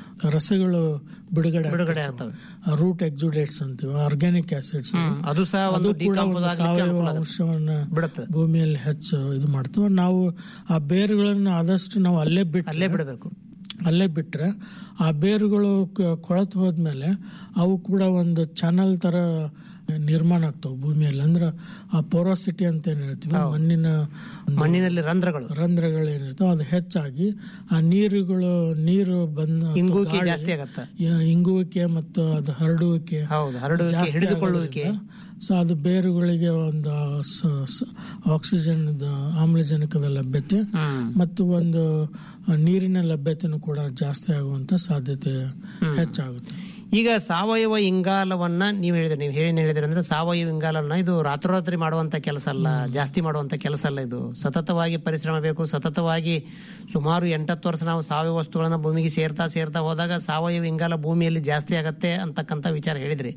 ರಸಗಳು ಬಿಡುಗಡೆ ಬಿಡುಗಡೆ ಆಗ್ತವೆ. ಆ ರೂಟ್ ಎಕ್ಸುಡೇಟ್ಸ್ ಅಂತೀವಿ ಆರ್ಗ್ಯಾನಿಕ್ ಆಸಿಡ್ಸ್ ಅದು ಸಹ ಒಂದು ಅದು ಕೂಡ ಒಂದು decompose ಆಗ್ಲಿಕ್ಕೆ ಸಾವಯವ ಅನುಕೂಲ ಆಗುತ್ತೆ. ಅಂಶವನ್ನ ಬಿಡುತ್ತೆ. ಭೂಮಿಯಲ್ಲಿ ಹೆಚ್ಚು ಇದು ಮಾಡ್ತವೆ ನಾವು ಆ ಬೇರುಗಳನ್ನ ಆದಷ್ಟು ನಾವು ಅಲ್ಲೇ ಬಿಟ್ಟು ಅಲ್ಲೇ ಬಿಡಬೇಕು ಅಲ್ಲೇ ಬಿಟ್ರೆ ಆ ಬೇರುಗಳು ಕ- ಕೊಳೆತು ಹೋದ್ಮೇಲೆ ಅವು ಕೂಡ ಒಂದು ಚಾನಲ್ ತರ ನಿರ್ಮಾಣ ಆಗ್ತಾವೆ ಭೂಮಿಯಲ್ಲಿ ಅಂದ್ರೆ ಆ ಪೋರೋಸಿಟಿ ಅಂತ ಏನ್ ಹೇಳ್ತೀವಿ ಮಣ್ಣಿನ ಒಂದು ಮಣ್ಣಿನಲ್ಲಿ ರಂಧ್ರಗಳು ರಂಧ್ರಗಳು ಏನಿರ್ತಾವೆ ಅದು ಹೆಚ್ಚಾಗಿ ಆ ನೀರುಗಳು ನೀರು ಬಂದ ಅಥವಾ ಇಂಗುವಿಕೆ ಗಾಳಿ, ಜಾಸ್ತಿ ಆಗತ್ತೆ. ಯ- ಇಂಗುವಿಕೆ ಮತ್ತು ಅದು ಹರಡುವಿಕೆ ಹೌದು ಹರಡುವಿಕೆ ಜಾಸ್ತಿ ಹಿಡಿದುಕೊಳ್ಳುವಿಕೆ ಸೊ ಅದು ಬೇರುಗಳಿಗೆ ಒಂದು ಸ- ಸ- ಆಕ್ಸಿಜನ್ ಆಮ್ಲಜನಕದ ಲಭ್ಯತೆ ಮತ್ತು ಒಂದು ನೀರಿನ ಲಭ್ಯತೆನೂ ಕೂಡ ಜಾಸ್ತಿ ಆಗುವಂತ ಸಾಧ್ಯತೆ ಹೆಚ್ಚಾಗುತ್ತೆ ಈಗ ಸಾವಯವ ಇಂಗಾಲವನ್ನ ನೀವು ಹೇಳಿದ್ರಿ ನೀವು ಹೇಳಿ ಹೇಳಿದ್ರಿ ಅಂದ್ರೆ ಸಾವಯವ ಇಂಗಾಲವನ್ನ ಇದು ರಾತ್ರೋರಾತ್ರಿ ಮಾಡುವಂತ ಕೆಲಸ ಅಲ್ಲ ಜಾಸ್ತಿ ಮಾಡುವಂತ ಕೆಲಸ ಅಲ್ಲ ಇದು ಸತತವಾಗಿ ಪರಿಶ್ರಮ ಬೇಕು ಸತತವಾಗಿ ಸುಮಾರು ಎಂಟತ್ತು ವರ್ಷ ನಾವು ಸಾವಯವ ವಸ್ತುಗಳನ್ನ ಭೂಮಿಗೆ ಸೇರ್ತಾ ಸೇರ್ತಾ ಹೋದಾಗ ಸಾವಯವ ಇಂಗಾಲ ಭೂಮಿಯಲ್ಲಿ ಜಾಸ್ತಿ ಆಗತ್ತೆ ಅಂತಕ್ಕಂಥ ವಿಚಾರ ಹೇಳಿದ್ರಿ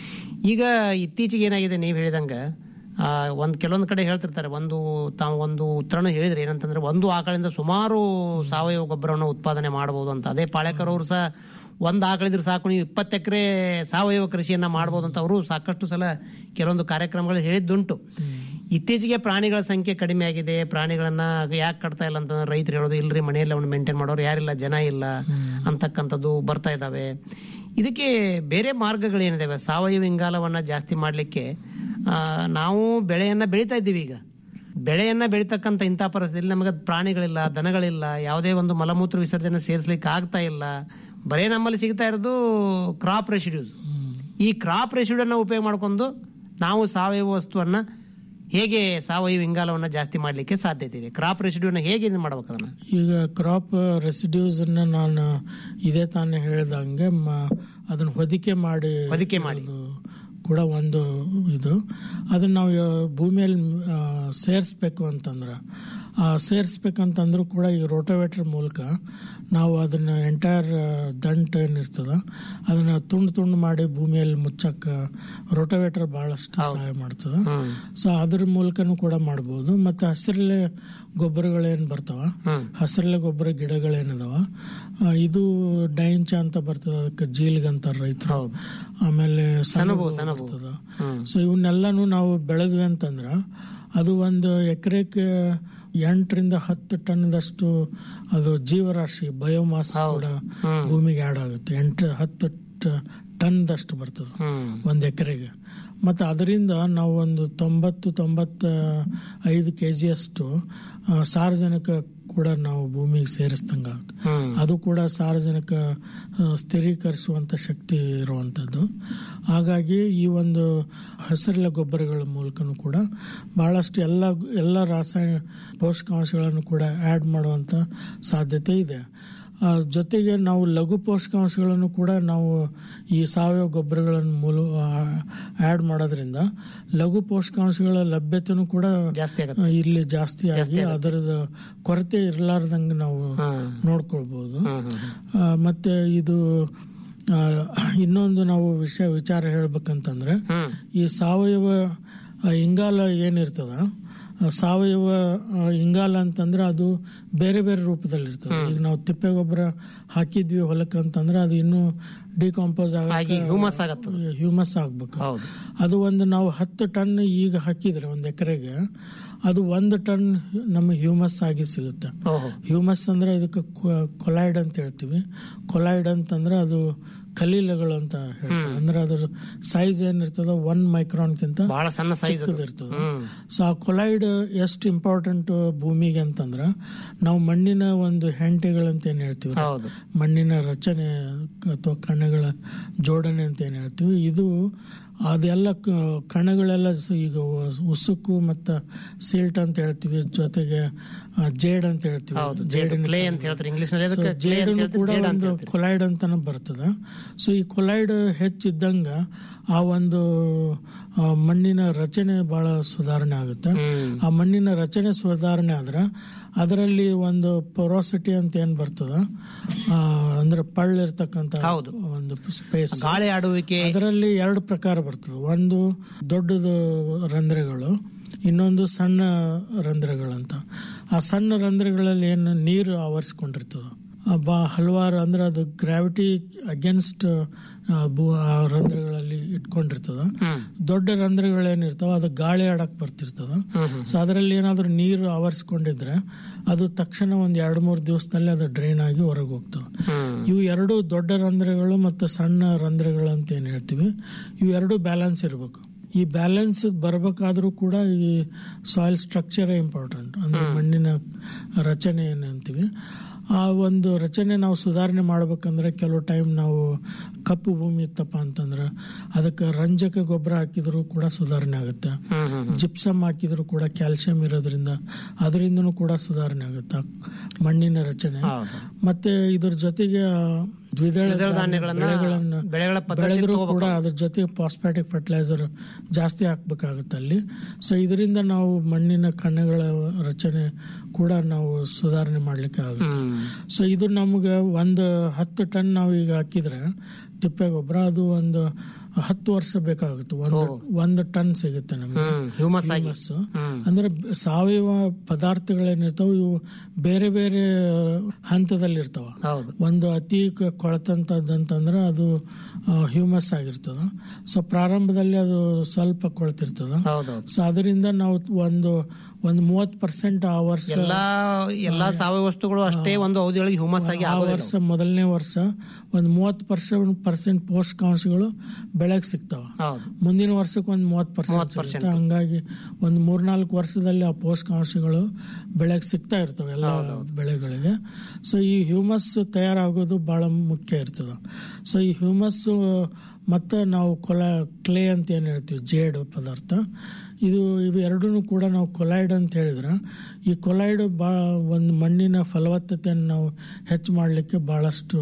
ಈಗ ಇತ್ತೀಚೆಗೆ ಏನಾಗಿದೆ ನೀವು ಹೇಳಿದಂಗ ಆ, ಒಂದ್ ಕೆಲವೊಂದ್ ಕಡೆ ಹೇಳ್ತಿರ್ತಾರೆ ಒಂದು ತಾವು ಒಂದು ಉತ್ತರನು ಹೇಳಿದ್ರಿ ಏನಂತಂದ್ರೆ ಒಂದು ಆಕಳಿಂದ ಸುಮಾರು ಸಾವಯವ ಗೊಬ್ಬರವನ್ನು ಉತ್ಪಾದನೆ ಮಾಡಬಹುದು ಅಂತ ಅದೇ ಪಾಳೆಕರ್ ಅವರು ಸಹ ಒಂದ್ ಆಕಳಿದ್ರೆ ಸಾಕು ನೀವು ಇಪ್ಪತ್ತು ಎಕರೆ ಸಾವಯವ ಕೃಷಿಯನ್ನ ಮಾಡಬಹುದು ಅಂತ ಅವರು ಸಾಕಷ್ಟು ಸಲ ಕೆಲವೊಂದು ಕಾರ್ಯಕ್ರಮಗಳು ಹೇಳಿದ್ದುಂಟು ಇತ್ತೀಚೆಗೆ ಪ್ರಾಣಿಗಳ ಸಂಖ್ಯೆ ಕಡಿಮೆ ಆಗಿದೆ ಪ್ರಾಣಿಗಳನ್ನ ಯಾಕೆ ಕಟ್ತಾ ಇಲ್ಲ ಅಂತ ರೈತರು ಹೇಳೋದು ಇಲ್ರಿ ಮನೆಯಲ್ಲಿ ಅವನು ಮೇಂಟೈನ್ ಮಾಡೋರು ಯಾರಿಲ್ಲ ಜನ ಇಲ್ಲ ಅಂತಕ್ಕಂಥದ್ದು ಬರ್ತಾ ಇದಾವೆ ಇದಕ್ಕೆ ಬೇರೆ ಮಾರ್ಗಗಳೇನಿದಾವೆ ಸಾವಯವ ಇಂಗಾಲವನ್ನ ಜಾಸ್ತಿ ಮಾಡಲಿಕ್ಕೆ ನಾವು ಬೆಳೆಯನ್ನ ಬೆಳೀತಾ ಇದ್ದೀವಿ ಈಗ ಬೆಳೆಯನ್ನ ಬೆಳೀತಕ್ಕಂಥ ಇಂಥ ಪರಿಸ್ಥಿತಿಯಲ್ಲಿ ನಮಗೆ ಪ್ರಾಣಿಗಳಿಲ್ಲ ದನಗಳಿಲ್ಲ ಯಾವುದೇ ಒಂದು ಮಲಮೂತ್ರ ವಿಸರ್ಜನೆ ಸೇರಿಸ್ಲಿಕ್ಕೆ ಆಗ್ತಾ ಇಲ್ಲ ಬರೇ ನಮ್ಮಲ್ಲಿ ಸಿಗ್ತಾ ಇರೋದು ಕ್ರಾಪ್ ರೆಸಿಡ್ಯೂಸ್ ಈ ಕ್ರಾಪ್ ರೆಸಿಡ್ಯೂನ ಉಪಯೋಗ ಮಾಡ್ಕೊಂಡು ನಾವು ಸಾವಯವ ವಸ್ತುವನ್ನ ಹೇಗೆ ಸಾವಯವ ಇಂಗಾಲವನ್ನ ಜಾಸ್ತಿ ಮಾಡ್ಲಿಕ್ಕೆ ಸಾಧ್ಯತೆ ಇದೆ ಕ್ರಾಪ್ ರೆಸಿಡ್ಯೂನ ಹೇಗೆ ಇದು ಮಾಡ್ಬೇಕು ಅದನ್ನ ಈಗ ಕ್ರಾಪ್ ರೆಸಿಡ್ಯೂಸ್ ಅನ್ನ ನಾನು ಇದೇ ತಾನೇ ಹೇಳ್ದಂಗೆ ಮ- ಅದನ್ನ ಹೊದಿಕೆ ಮಾಡಿ ಹೊದಿಕೆ ಮಾಡಿ. ಅದು ಕೂಡ ಒಂದು ಇದು ಅದನ್ನ ನಾವು ಯಾ- ಭೂಮಿಯಲ್ಲಿ ಆ, ಸೇರಿಸ್ಬೇಕು ಅಂತಂದ್ರೆ ಆ ಸೇರಿಸ್ಬೇಕಂತಂದ್ರೂ ಕೂಡ ಈ ರೋಟೋವೇಟರ್ ಮೂಲಕ ನಾವು ಅದನ್ನ ಎಂಟೈರ್ ದಂಟ ಏನಿರ್ತದ ಅದನ್ನ ತುಂಡು ತುಂಡು ಮಾಡಿ ಭೂಮಿಯಲ್ಲಿ ಮುಚ್ಚಕ್ಕ ರೋಟೋವೇಟರ್ ಬಹಳಷ್ಟು ಸಹಾಯ ಮಾಡ್ತದ ಸೊ ಅದ್ರ ಮೂಲಕನೂ ಕೂಡ ಮಾಡ್ಬೋದು ಮತ್ತೆ ಹಸಿರಲೆ ಗೊಬ್ಬರಗಳೇನ್ ಬರ್ತಾವ ಹಸಿರಲೆ ಗೊಬ್ಬರ ಗಿಡಗಳೇನಿದಾವ ಆ, ಇದು ಡೈಂಚ ಅಂತ ಬರ್ತದ ಅದಕ್ಕೆ ಜೀಲ್ಗ್ ಅಂತಾರ ರೈತರು ಆಮೇಲೆ ಸೆಣಬು ಬರ್ತದ ಸೊ ಇವನ್ನೆಲ್ಲಾನು ನಾವು ಬೆಳೆದ್ವಿ ಅಂತಂದ್ರ ಅದು ಒಂದು ಎಕರೆಗೆ ಎಂಟರಿಂದ ಹತ್ತು ಟನ್ದಷ್ಟು ಅದು ಜೀವರಾಶಿ ಬಯೋಮಾಸ್ ಕೂಡ ಭೂಮಿಗೆ ಆಡ್ ಆಗುತ್ತೆ ಎಂಟು ಹತ್ತು ಟ- ಟನ್ದಷ್ಟು ಬರ್ತದೆ ಒಂದ್ ಎಕರೆಗೆ ಮತ್ತೆ ಅದರಿಂದ ನಾವು ಒಂದು ತೊಂಬತ್ತು ತೊಂಬತ್ತ ಐದು ಕೆ ಜಿಯಷ್ಟು ಸಾರ್ವಜನಿಕ ಕೂಡ ನಾವು ಭೂಮಿಗೆ ಸೇರಿಸ್ದಂಗ ಅದು ಕೂಡ ಸಾರ್ವಜನಿಕ ಆ, ಸ್ಥಿರೀಕರಿಸುವಂತ ಶಕ್ತಿ ಇರುವಂತದ್ದು ಹಾಗಾಗಿ ಈ ಒಂದು ಹಸಿರೆಲೆ ಗೊಬ್ಬರಗಳ ಮೂಲಕನೂ ಕೂಡ ಬಹಳಷ್ಟು ಎಲ್ಲ ಎಲ್ಲ ರಾಸಾಯನಿಕ ಪೋಷಕಾಂಶಗಳನ್ನು ಕೂಡ ಆಡ್ ಮಾಡುವಂತ ಸಾಧ್ಯತೆ ಇದೆ ಆ, ಜೊತೆಗೆ ನಾವು ಲಘು ಪೋಷಕಾಂಶಗಳನ್ನು ಕೂಡ ನಾವು ಈ ಸಾವಯವ ಗೊಬ್ಬರಗಳನ್ನು ಮೂಲ ಆಡ್ ಮಾಡೋದ್ರಿಂದ ಲಘು ಪೋಷಕಾಂಶಗಳ ಲಭ್ಯತೆನೂ ಕೂಡ ಜಾಸ್ತಿ ಆ, ಇಲ್ಲಿ ಜಾಸ್ತಿ ಆಗಿ ಅದರದ ಕೊರತೆ ಇರಲಾರ್ದಂಗೆ ನಾವು ನೋಡ್ಕೊಳ್ಬಹುದು ಆ, ಮತ್ತೆ ಇದು ಆ, ಇನ್ನೊಂದು ನಾವು ವಿಷಯ ವಿಚಾರ ಹೇಳ್ಬೇಕಂತಂದ್ರೆ ಈ ಸಾವಯವ ಆ, ಇಂಗಾಲ ಏನಿರ್ತದ ಆ, ಸಾವಯವ ಆ, ಇಂಗಾಲ ಅಂತಂದ್ರೆ ಅದು ಬೇರೆ ಬೇರೆ ರೂಪದಲ್ಲಿ ಇರ್ತದೆ ಈಗ ನಾವು ತಿಪ್ಪೆ ಗೊಬ್ಬರ ಹಾಕಿದ್ವಿ ಹೊಲಕ್ಕೆ ಅಂತಂದ್ರೆ ಅದು ಇನ್ನೂ ಡಿಕಾಂಪೋಸ್ ಆಗಿ ಹ್ಯೂಮಸ್ ಆಗತ್ತದ ಹ್ಯೂಮಸ್ ಆಗ್ಬೇಕು ಹೌದು ಅದು ಒಂದು ನಾವು ಹತ್ತು ಟನ್ ಈಗ ಹಾಕಿದ್ರೆ ಒಂದು ಎಕರೆಗೆ ಅದು ಒಂದು ಟನ್ ನಮಗೆ ಹ್ಯೂಮಸ್ ಆಗಿ ಸಿಗುತ್ತೆ ಓಹೋ ಹ್ಯೂಮಸ್ ಅಂದ್ರೆ ಇದಕ್ಕೆ ಕೊಲೈಡ್ ಅಂತ ಹೇಳ್ತೀವಿ ಕೊಲೈಡ್ ಅಂತಂದ್ರೆ ಅದು ಕಲೀಲಗಳು ಅಂತ ಹೇಳ್ತಾರೆ ಅಂದ್ರೆ ಅದ್ರ ಸೈಜ್ ಏನಿರ್ತದ ಒನ್ ಮೈಕ್ರಾನ್ಗಿಂತ ಬಹಳ ಸಣ್ಣ ಸೈಜ್ ಇರ್ತದೆ ಸೊ ಆ ಕೊಲೈಡ್ ಎಷ್ಟು ಇಂಪಾರ್ಟೆಂಟ್ ಭೂಮಿಗೆ ಅಂತಂದ್ರ ನಾವು ಮಣ್ಣಿನ ಒಂದು ಹೆಂಟೆಗಳಂತ ಏನ್ ಹೇಳ್ತೀವಿ ಹೌದು ಮಣ್ಣಿನ ರಚನೆ ಅಥವಾ ಕಣಗಳ ಜೋಡಣೆ ಅಂತ ಏನ್ ಹೇಳ್ತೀವಿ ಇದು ಅದೆಲ್ಲ ಕ- ಕಣಗಳೆಲ್ಲ ಸ- ಈಗ ಉ- ಉಸುಕು ಮತ್ತ ಸಿಲ್ಟ್ ಅಂತ ಹೇಳ್ತೀವಿ ಜೊತೆಗೆ ಆ, ಜೇಡ್ ಅಂತ ಹೇಳ್ತೀವಿ ಹೌದು ಜೇಡಿನ ಕ್ಲೇ ಕಣಗಳು. ಅಂತ ಹೇಳ್ತಾರೆ ಇಂಗ್ಲಿಷ್ ನಲ್ಲಿ So, ಅದಕ್ಕೆ clay ಅಂತ ಜೇಡನ್ನು ಹೇಳ್ತಾರೆ, ಕೂಡ ಜೇಡ ಅಂತ ಒಂದು ಹೇಳ್ತಾರೆ. ಕೊಲೈಡ್ ಅಂತಾನೆ ಬರ್ತದೆ ಸೊ ಈ ಕೊಲೈಡ್ ಹೆಚ್ಚಿದ್ದಂಗೆ ಆ ಒಂದು ಆ, ಮಣ್ಣಿನ ರಚನೆ ಬಹಳ ಸುಧಾರಣೆ ಆಗುತ್ತೆ ಆ ಮಣ್ಣಿನ ರಚನೆ ಸುಧಾರಣೆ ಆದ್ರೆ ಅದರಲ್ಲಿ ಒಂದು ಪೊರೋಸಿಟಿ ಅಂತ ಏನ್ ಬರ್ತದ ಆ, ಅಂದ್ರೆ ಪಳ್ಳ ಇರ್ತಕ್ಕಂಥ ಒಂದು ಸ್ಪೇಸ್ ಗಾಳಿ ಆಡುವಿಕೆ ಅದರಲ್ಲಿ ಎರಡು ಪ್ರಕಾರ ಬರ್ತದೆ ಒಂದು ದೊಡ್ಡದು ರಂಧ್ರಗಳು ಇನ್ನೊಂದು ಸಣ್ಣ ರಂಧ್ರಗಳಂತ ಆ ಸಣ್ಣ ರಂಧ್ರಗಳಲ್ಲಿ ಏನು ನೀರು ಆವರಿಸ್ಕೊಂಡಿರ್ತದೆ ಆ ಬಾ ಹಲವಾರು ಅಂದ್ರೆ ಅದು ಗ್ರಾವಿಟಿ ಅಗೇನ್ಸ್ಟ್ ಆ ರಂಧ್ರಗಳಲ್ಲಿ ಇಟ್ಕೊಂಡಿರ್ತದ ದೊಡ್ಡ ರಂಧ್ರಗಳೇನಿರ್ತಾವ ಅದು ಗಾಳಿ ಆಡಕ್ ಬರ್ತಿರ್ತದ ಸೊ ಅದರಲ್ಲಿ ಏನಾದ್ರೂ ನೀರು ಆವರಿಸ್ಕೊಂಡಿದ್ರೆ ಅದು ತಕ್ಷಣ ಒಂದ್ ಎರಡ್ ಮೂರ್ ದಿವಸದಲ್ಲಿ ಅದು ಡ್ರೈನ್ ಆಗಿ ಹೊರಗೆ ಹೋಗ್ತದೆ ಇವು ಎರಡು ದೊಡ್ಡ ರಂಧ್ರಗಳು ಮತ್ತು ಸಣ್ಣ ರಂಧ್ರಗಳು ಅಂತ ಏನ್ ಹೇಳ್ತೀವಿ ಇವು ಎರಡು ಬ್ಯಾಲೆನ್ಸ್ ಇರಬೇಕು ಈ ಬ್ಯಾಲೆನ್ಸ್ ಬರ್ಬೇಕಾದ್ರೂ ಕೂಡ ಈ ಸಾಯಿಲ್ ಸ್ಟ್ರಕ್ಚರ್ ಇಂಪಾರ್ಟೆಂಟ್ ಅಂದ್ರೆ ಮಣ್ಣಿನ ರಚನೆ ಏನು ಅಂತೀವಿ ಆ ಒಂದು ರಚನೆ ನಾವು ಸುಧಾರಣೆ ಮಾಡ್ಬೇಕಂದ್ರೆ ಕೆಲವು ಟೈಮ್ ನಾವು ಕಪ್ಪು ಭೂಮಿ ಇತ್ತಪ್ಪ ಅಂತಂದ್ರೆ ಅದಕ್ಕೆ ರಂಜಕ ಗೊಬ್ಬರ ಹಾಕಿದ್ರು ಕೂಡ ಸುಧಾರಣೆ ಆಗುತ್ತೆ ಜಿಪ್ಸಮ್ ಹಾಕಿದ್ರು ಕೂಡ ಕ್ಯಾಲ್ಸಿಯಂ ಇರೋದ್ರಿಂದ ಅದರಿಂದನೂ ಕೂಡ ಸುಧಾರಣೆ ಆಗುತ್ತೆ ಮಣ್ಣಿನ ರಚನೆ ಮತ್ತೆ ಇದ್ರ ಜೊತೆಗೆ ದ್ವಿದಳ ದ್ವಿದಳ ಧಾನ್ಯ ಧಾನ್ಯಗಳನ್ನ ಬೆಳೆಗಳನ್ನ ಬೆಳೆಗಳ ಪದ್ಧತಿ ಬೆಳೆದ್ರು ತಗೋಬೇಕು. ಕೂಡ ಅದ್ರ ಜೊತೆಗೆ ಫಾಸ್ಫ್ಯಾಟಿಕ್ ಫರ್ಟಿಲೈಸರ್ ಜಾಸ್ತಿ ಹಾಕ್ಬೇಕಾಗುತ್ತೆ ಅಲ್ಲಿ ಸೊ ಇದರಿಂದ ನಾವು ಮಣ್ಣಿನ ಕಣಗಳ ರಚನೆ ಕೂಡ ನಾವು ಸುಧಾರಣೆ ಮಾಡ್ಲಿಕ್ಕೆ ಆಗುತ್ತೆ ಸೊ ಇದು ನಮ್ಗೆ ಒಂದು ಹತ್ತು ಟನ್ ನಾವು ಈಗ ಹಾಕಿದ್ರೆ ತಿಪ್ಪೆ ಗೊಬ್ಬರ ಅದು ಒಂದು ಹತ್ತು ವರ್ಷ ಬೇಕಾಗುತ್ತೆ ಒಂದು ಒಂದು ಟನ್ ಸಿಗುತ್ತೆ ನಮ್ಗೆ ಹ್ಯೂಮಸ್ ಆಗಿ Humus. ಅಂದ್ರೆ ಬ- ಸಾವಯವ ಪದಾರ್ಥಗಳೇನಿರ್ತಾವ ಇವು ಬೇರೆ ಬೇರೆ ಹಂತದಲ್ಲಿ ಇರ್ತಾವ ಒಂದು ಅತಿ ಕ- ಕೊಳತಂತದಂತಂದ್ರೆ ಅದು ಹ್ಯೂಮಸ್ ಆಗಿರ್ತದ ಸೊ ಪ್ರಾರಂಭದಲ್ಲಿ ಅದು ಸ್ವಲ್ಪ ಕೊಳ್ತಿರ್ತದ ಸೊ ಅದರಿಂದ ನಾವು ಒಂದು ಒಂದು ಮೂವತ್ ಪರ್ಸೆಂಟ್ ಆ ವರ್ಷ ಎಲ್ಲಾ ಎಲ್ಲಾ ಸಾವಯವ ವಸ್ತುಗಳು ಅಷ್ಟೇ ಒಂದು ಅವಧಿಯೊಳಗೆ ಹ್ಯೂಮಸ್ ಆಗಿ ಆ ಆಗೋದಿಲ್ಲ ವರ್ಷ ಮೊದಲನೇ ವರ್ಷ ಒಂದು ಮೂವತ್ತು ಪರ್ಸೆಂಟ್ ಪರ್ಸೆಂಟ್ ಪೋಷಕಾಂಶಗಳು ಬೆಳೆಗೆ ಸಿಗ್ತಾವ ಮುಂದಿನ ವರ್ಷಕ್ಕೆ ಒಂದು ಮೂವತ್ತು ಪರ್ಸೆಂಟ್ ಹಂಗಾಗಿ ಒಂದು ಮೂರ್ನಾಲ್ಕು ವರ್ಷದಲ್ಲಿ ಆ ಪೋಷಕಾಂಶಗಳು ಬೆಳೆಗೆ ಸಿಗ್ತಾ ಇರ್ತವೆ ಎಲ್ಲ ಬೆಳೆಗಳಿಗೆ ಸೊ ಈ ಹ್ಯೂಮಸ್ ತಯಾರಾಗೋದು ಬಹಳ ಮುಖ್ಯ ಇರ್ತದೆ ಸೊ ಈ ಹ್ಯೂಮಸ್ ಮತ್ತೆ ನಾವು ಕೊಲ ಕ್ಲೇ ಅಂತ ಏನ್ ಹೇಳ್ತೀವಿ ಜೇಡು ಪದಾರ್ಥ ಇದು ಇವು ಎರಡೂ ಕೂಡ ನಾವು ಕೊಲೈಡ್ ಅಂತ ಹೇಳಿದ್ರೆ ಈ ಕೊಲೈಡ್ ಬಾ ಒಂದು ಮಣ್ಣಿನ ಫಲವತ್ತತೆಯನ್ನು ನಾವು ಹೆಚ್ಚು ಮಾಡಲಿಕ್ಕೆ ಬಹಳಷ್ಟು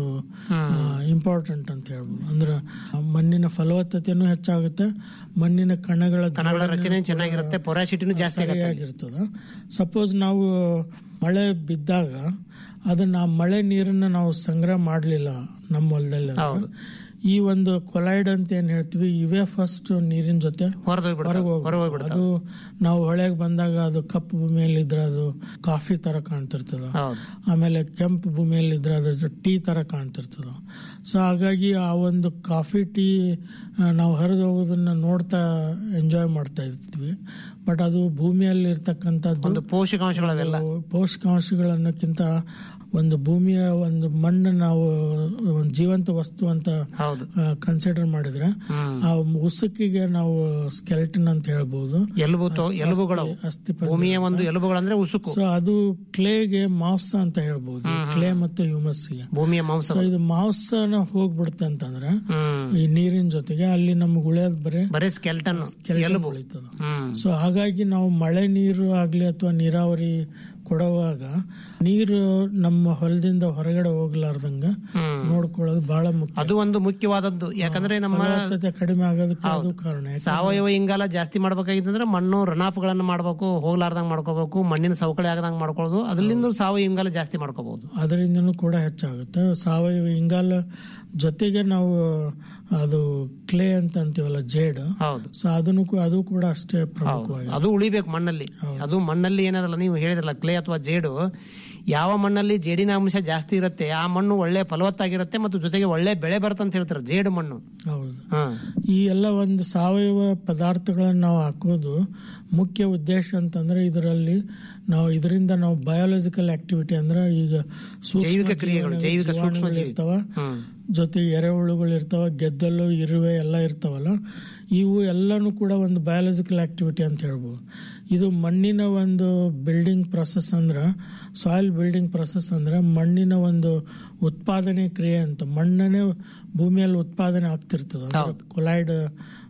ಇಂಪಾರ್ಟೆಂಟ್ ಅಂತ ಹೇಳ್ಬೋದು ಅಂದ್ರೆ ಮಣ್ಣಿನ ಫಲವತ್ತತೆನೂ ಹೆಚ್ಚಾಗುತ್ತೆ ಮಣ್ಣಿನ ಕಣಗಳ ಕಣಗಳ ಜೋಡಣೆ ರಚನೆ ಕೂಡ ಚೆನ್ನಾಗಿರುತ್ತೆ ಪೊರಾಸಿಟಿನೂ ಜಾಸ್ತಿ ಆಗುತ್ತೆ ಸರಿಯಾಗಿರ್ತದ ಸಪೋಸ್ ನಾವು ಮಳೆ ಬಿದ್ದಾಗ ಅದನ್ನ ಆ ಮಳೆ ನೀರನ್ನ ನಾವು ಸಂಗ್ರಹ ಮಾಡಲಿಲ್ಲ ನಮ್ಮ ಹೊಲದಲ್ಲಿ ಅಂದ್ರೆ, ಈ ಒಂದು ಕೊಲೈಡ್ ಅಂತ ಏನ್ ಹೇಳ್ತೀವಿ ಇವೇ ಫಸ್ಟ್ ನೀರಿನ ಜೊತೆ ಹೊರಗೆ ಹೋಗ್ಬಿಡ್ತಾವೆ. ಅದು ನಾವು ಹೊಳೆಗೆ ಬಂದಾಗ ಅದು ಕಪ್ಪು ಭೂಮಿಯಲ್ಲಿ ಇದ್ರೆ ಅದು ಕಾಫಿ ತರ ಕಾಣ್ತಿರ್ತದ ಆಮೇಲೆ ಕೆಂಪು ಭೂಮಿಯಲ್ಲಿ ಇದ್ರೆ ಅದು ಟೀ ತರ ಕಾಣ್ತಿರ್ತದ ಸೊ ಹಾಗಾಗಿ ಆ ಒಂದು ಕಾಫಿ ಟೀ ಆ, ನಾವು ಹರಿದು ಹೋಗೋದನ್ನ ನೋಡ್ತಾ ಎಂಜಾಯ್ ಮಾಡ್ತಾ ಇರ್ತೀವಿ ಬಟ್ ಅದು ಭೂಮಿಯಲ್ಲಿ ಇರ್ತಕ್ಕಂಥದ್ದು ಒಂದು ಪೋಷಕಾಂಶಗಳವೆಲ್ಲ ಪೋಷಕಾಂಶಗಳನ್ನಕ್ಕಿಂತ ಒಂದು ಭೂಮಿಯ ಒಂದು ಮಣ್ಣು ನಾವು ಒಂದು ಜೀವಂತ ವಸ್ತು ಅಂತ ಕನ್ಸಿಡರ್ ಮಾಡಿದ್ರೆ ಆ ಉಸುಕಿಗೆ ನಾವು ಸ್ಕೆಲ್ಟನ್ ಅಂತ ಹೇಳ್ಬೋದು ಎಲುಬು ತೊ- ಅಸ್ಥಿ- ಎಲುಬುಗಳು ಅಸ್ಥಿ ಭೂಮಿಯ ಒಂದು ಎಲುಬುಗಳಂದ್ರೆ ಉಸುಕು ಸೊ ಅದು ಕ್ಲೇಗೆ ಮಾಂಸ ಅಂತ ಹೇಳ್ಬೋದು ಕ್ಲೇ ಮತ್ತು ಹ್ಯೂಮಸ್ ಗೆ ಭೂಮಿಯ ಮಾಂಸ ಸೊ ಇದು ಮಾಂಸನ ಹೋಗ್ಬಿಡುತ್ತೆ ಅಂತಂದ್ರೆ ಈ ನೀರಿನ ಜೊತೆಗೆ ಅಲ್ಲಿ ನಮ್ಗೆ ಉಳಿಯೋದ್ ಬರೀ ಬರೀ ಸ್ಕೆಲ್ಟನ್ ಎಲುಬು ಉಳಿತದ ಸೊ ಹಾಗಾಗಿ ನಾವು ಮಳೆ ನೀರು ಆಗ್ಲಿ ಅಥವಾ ನೀರಾವರಿ ಕೊಡುವಾಗ ನೀರು ನಮ್ಮ ಹೊಲದಿಂದ ಹೊರಗಡೆ ಹೋಗ್ಲಾರ್ದಂಗ ನೋಡ್ಕೊಳ್ಳೋದು ಬಹಳ ಮುಖ್ಯ ಅದು ಒಂದು ಮುಖ್ಯವಾದದ್ದು ಯಾಕಂದ್ರೆ ನಮ್ಮ ಫಲವತ್ತತೆ ಕಡಿಮೆ ಆಗೋದಕ್ಕೆ ಅದು ಕಾರಣ ಯಾಕಂದ್ರೆ ಸಾವಯವ ಇಂಗಾಲ ಜಾಸ್ತಿ ಮಾಡ್ಬೇಕಾಗಿತ್ತಂದ್ರೆ ಮಣ್ಣು ಗಳನ್ನ ಮಾಡ್ಬೇಕು ಹೋಗ್ಲಾರ್ದಂಗ್ ಮಾಡ್ಕೋಬೇಕು ಮಣ್ಣಿನ ಸವಕಳಿ ಆಗದಂಗ್ ಮಾಡ್ಕೊಳ್ಳೋದು ಅದರಿಂದ ಸಾವಯವ ಇಂಗಾಲ ಜಾಸ್ತಿ ಮಾಡ್ಕೋಬಹುದು ಅದರಿಂದನೂ ಕೂಡ ಹೆಚ್ಚಾಗುತ್ತೆ ಸಾವಯವ ಇಂಗಾಲ ಜೊತೆಗೆ ನಾವು ಅದು ಕ್ಲೇ ಅಂತ ಅಂತೀವಲ್ಲ ಜೇಡ್ ಸೊ ಅದನ್ನು ಕೂ- ಅದು ಕೂಡ ಅಷ್ಟೇ ಪ್ರಮುಖವಾಗಿ ಅದು ಉಳಿಬೇಕು ಮಣ್ಣಲ್ಲಿ ಅದು ಮಣ್ಣಲ್ಲಿ ಏನದಲ್ಲ ನೀವು ಹೇಳಿದ್ರಲ್ಲ ಕ್ಲೇ ಅಥವಾ ಜೇಡು ಯಾವ ಮಣ್ಣಲ್ಲಿ ಜೇಡಿನ ಅಂಶ ಜಾಸ್ತಿ ಇರುತ್ತೆ ಆ ಮಣ್ಣು ಒಳ್ಳೆ ಫಲವತ್ತಾಗಿರುತ್ತೆ ಮತ್ತು ಜೊತೆಗೆ ಒಳ್ಳೆ ಬೆಳೆ ಬರುತ್ತೆ ಅಂತ ಹೇಳ್ತಾರೆ ಜೇಡು ಮಣ್ಣು ಹೌದು ಹಾ ಈ ಎಲ್ಲ ಒಂದು ಸಾವಯವ ಪದಾರ್ಥಗಳನ್ನು ನಾವು ಹಾಕೋದು ಮುಖ್ಯ ಉದ್ದೇಶ ಅಂತಂದ್ರೆ ಇದರಲ್ಲಿ ನಾವು ಇದರಿಂದ ನಾವು ಬಯಾಲಜಿಕಲ್ ಆಕ್ಟಿವಿಟಿ ಅಂದ್ರೆ ಈಗ ಸೂಕ್ಷ್ಮ ಜೈವಿಕ ಕ್ರಿಯೆಗಳು, ಜೀವನ- ಜೈವಿಕ ಸೂಕ್ಷ್ಮ ಜೀವಾಣುಗಳು ಜೀವಿ. ಇರ್ತಾವ ಹ್ಮ್. ಜೊತೆಗೆ ಎರೆಹುಳುಗಳು ಇರ್ತಾವ ಗೆದ್ದಲು ಇರುವೆ ಎಲ್ಲ ಇರ್ತಾವಲ್ಲ ಇವು ಎಲ್ಲನೂ ಕೂಡ ಒಂದು ಬಯಾಲಜಿಕಲ್ ಆಕ್ಟಿವಿಟಿ ಅಂತ ಹೇಳ್ಬೋದು ಇದು ಮಣ್ಣಿನ ಒಂದು ಬಿಲ್ಡಿಂಗ್ ಪ್ರೊಸೆಸ್ ಅಂದ್ರೆ ಸಾಯಿಲ್ ಬಿಲ್ಡಿಂಗ್ ಪ್ರೊಸೆಸ್ ಅಂದ್ರೆ ಮಣ್ಣಿನ ಒಂದು ಉತ್ಪಾದನೆ ಕ್ರಿಯೆ ಅಂತ ಮಣ್ಣನ್ನೇ ಭೂಮಿಯಲ್ಲಿ ಉತ್ಪಾದನೆ ಆಗ್ತಿರ್ತದ ಕೊಲೈಡ್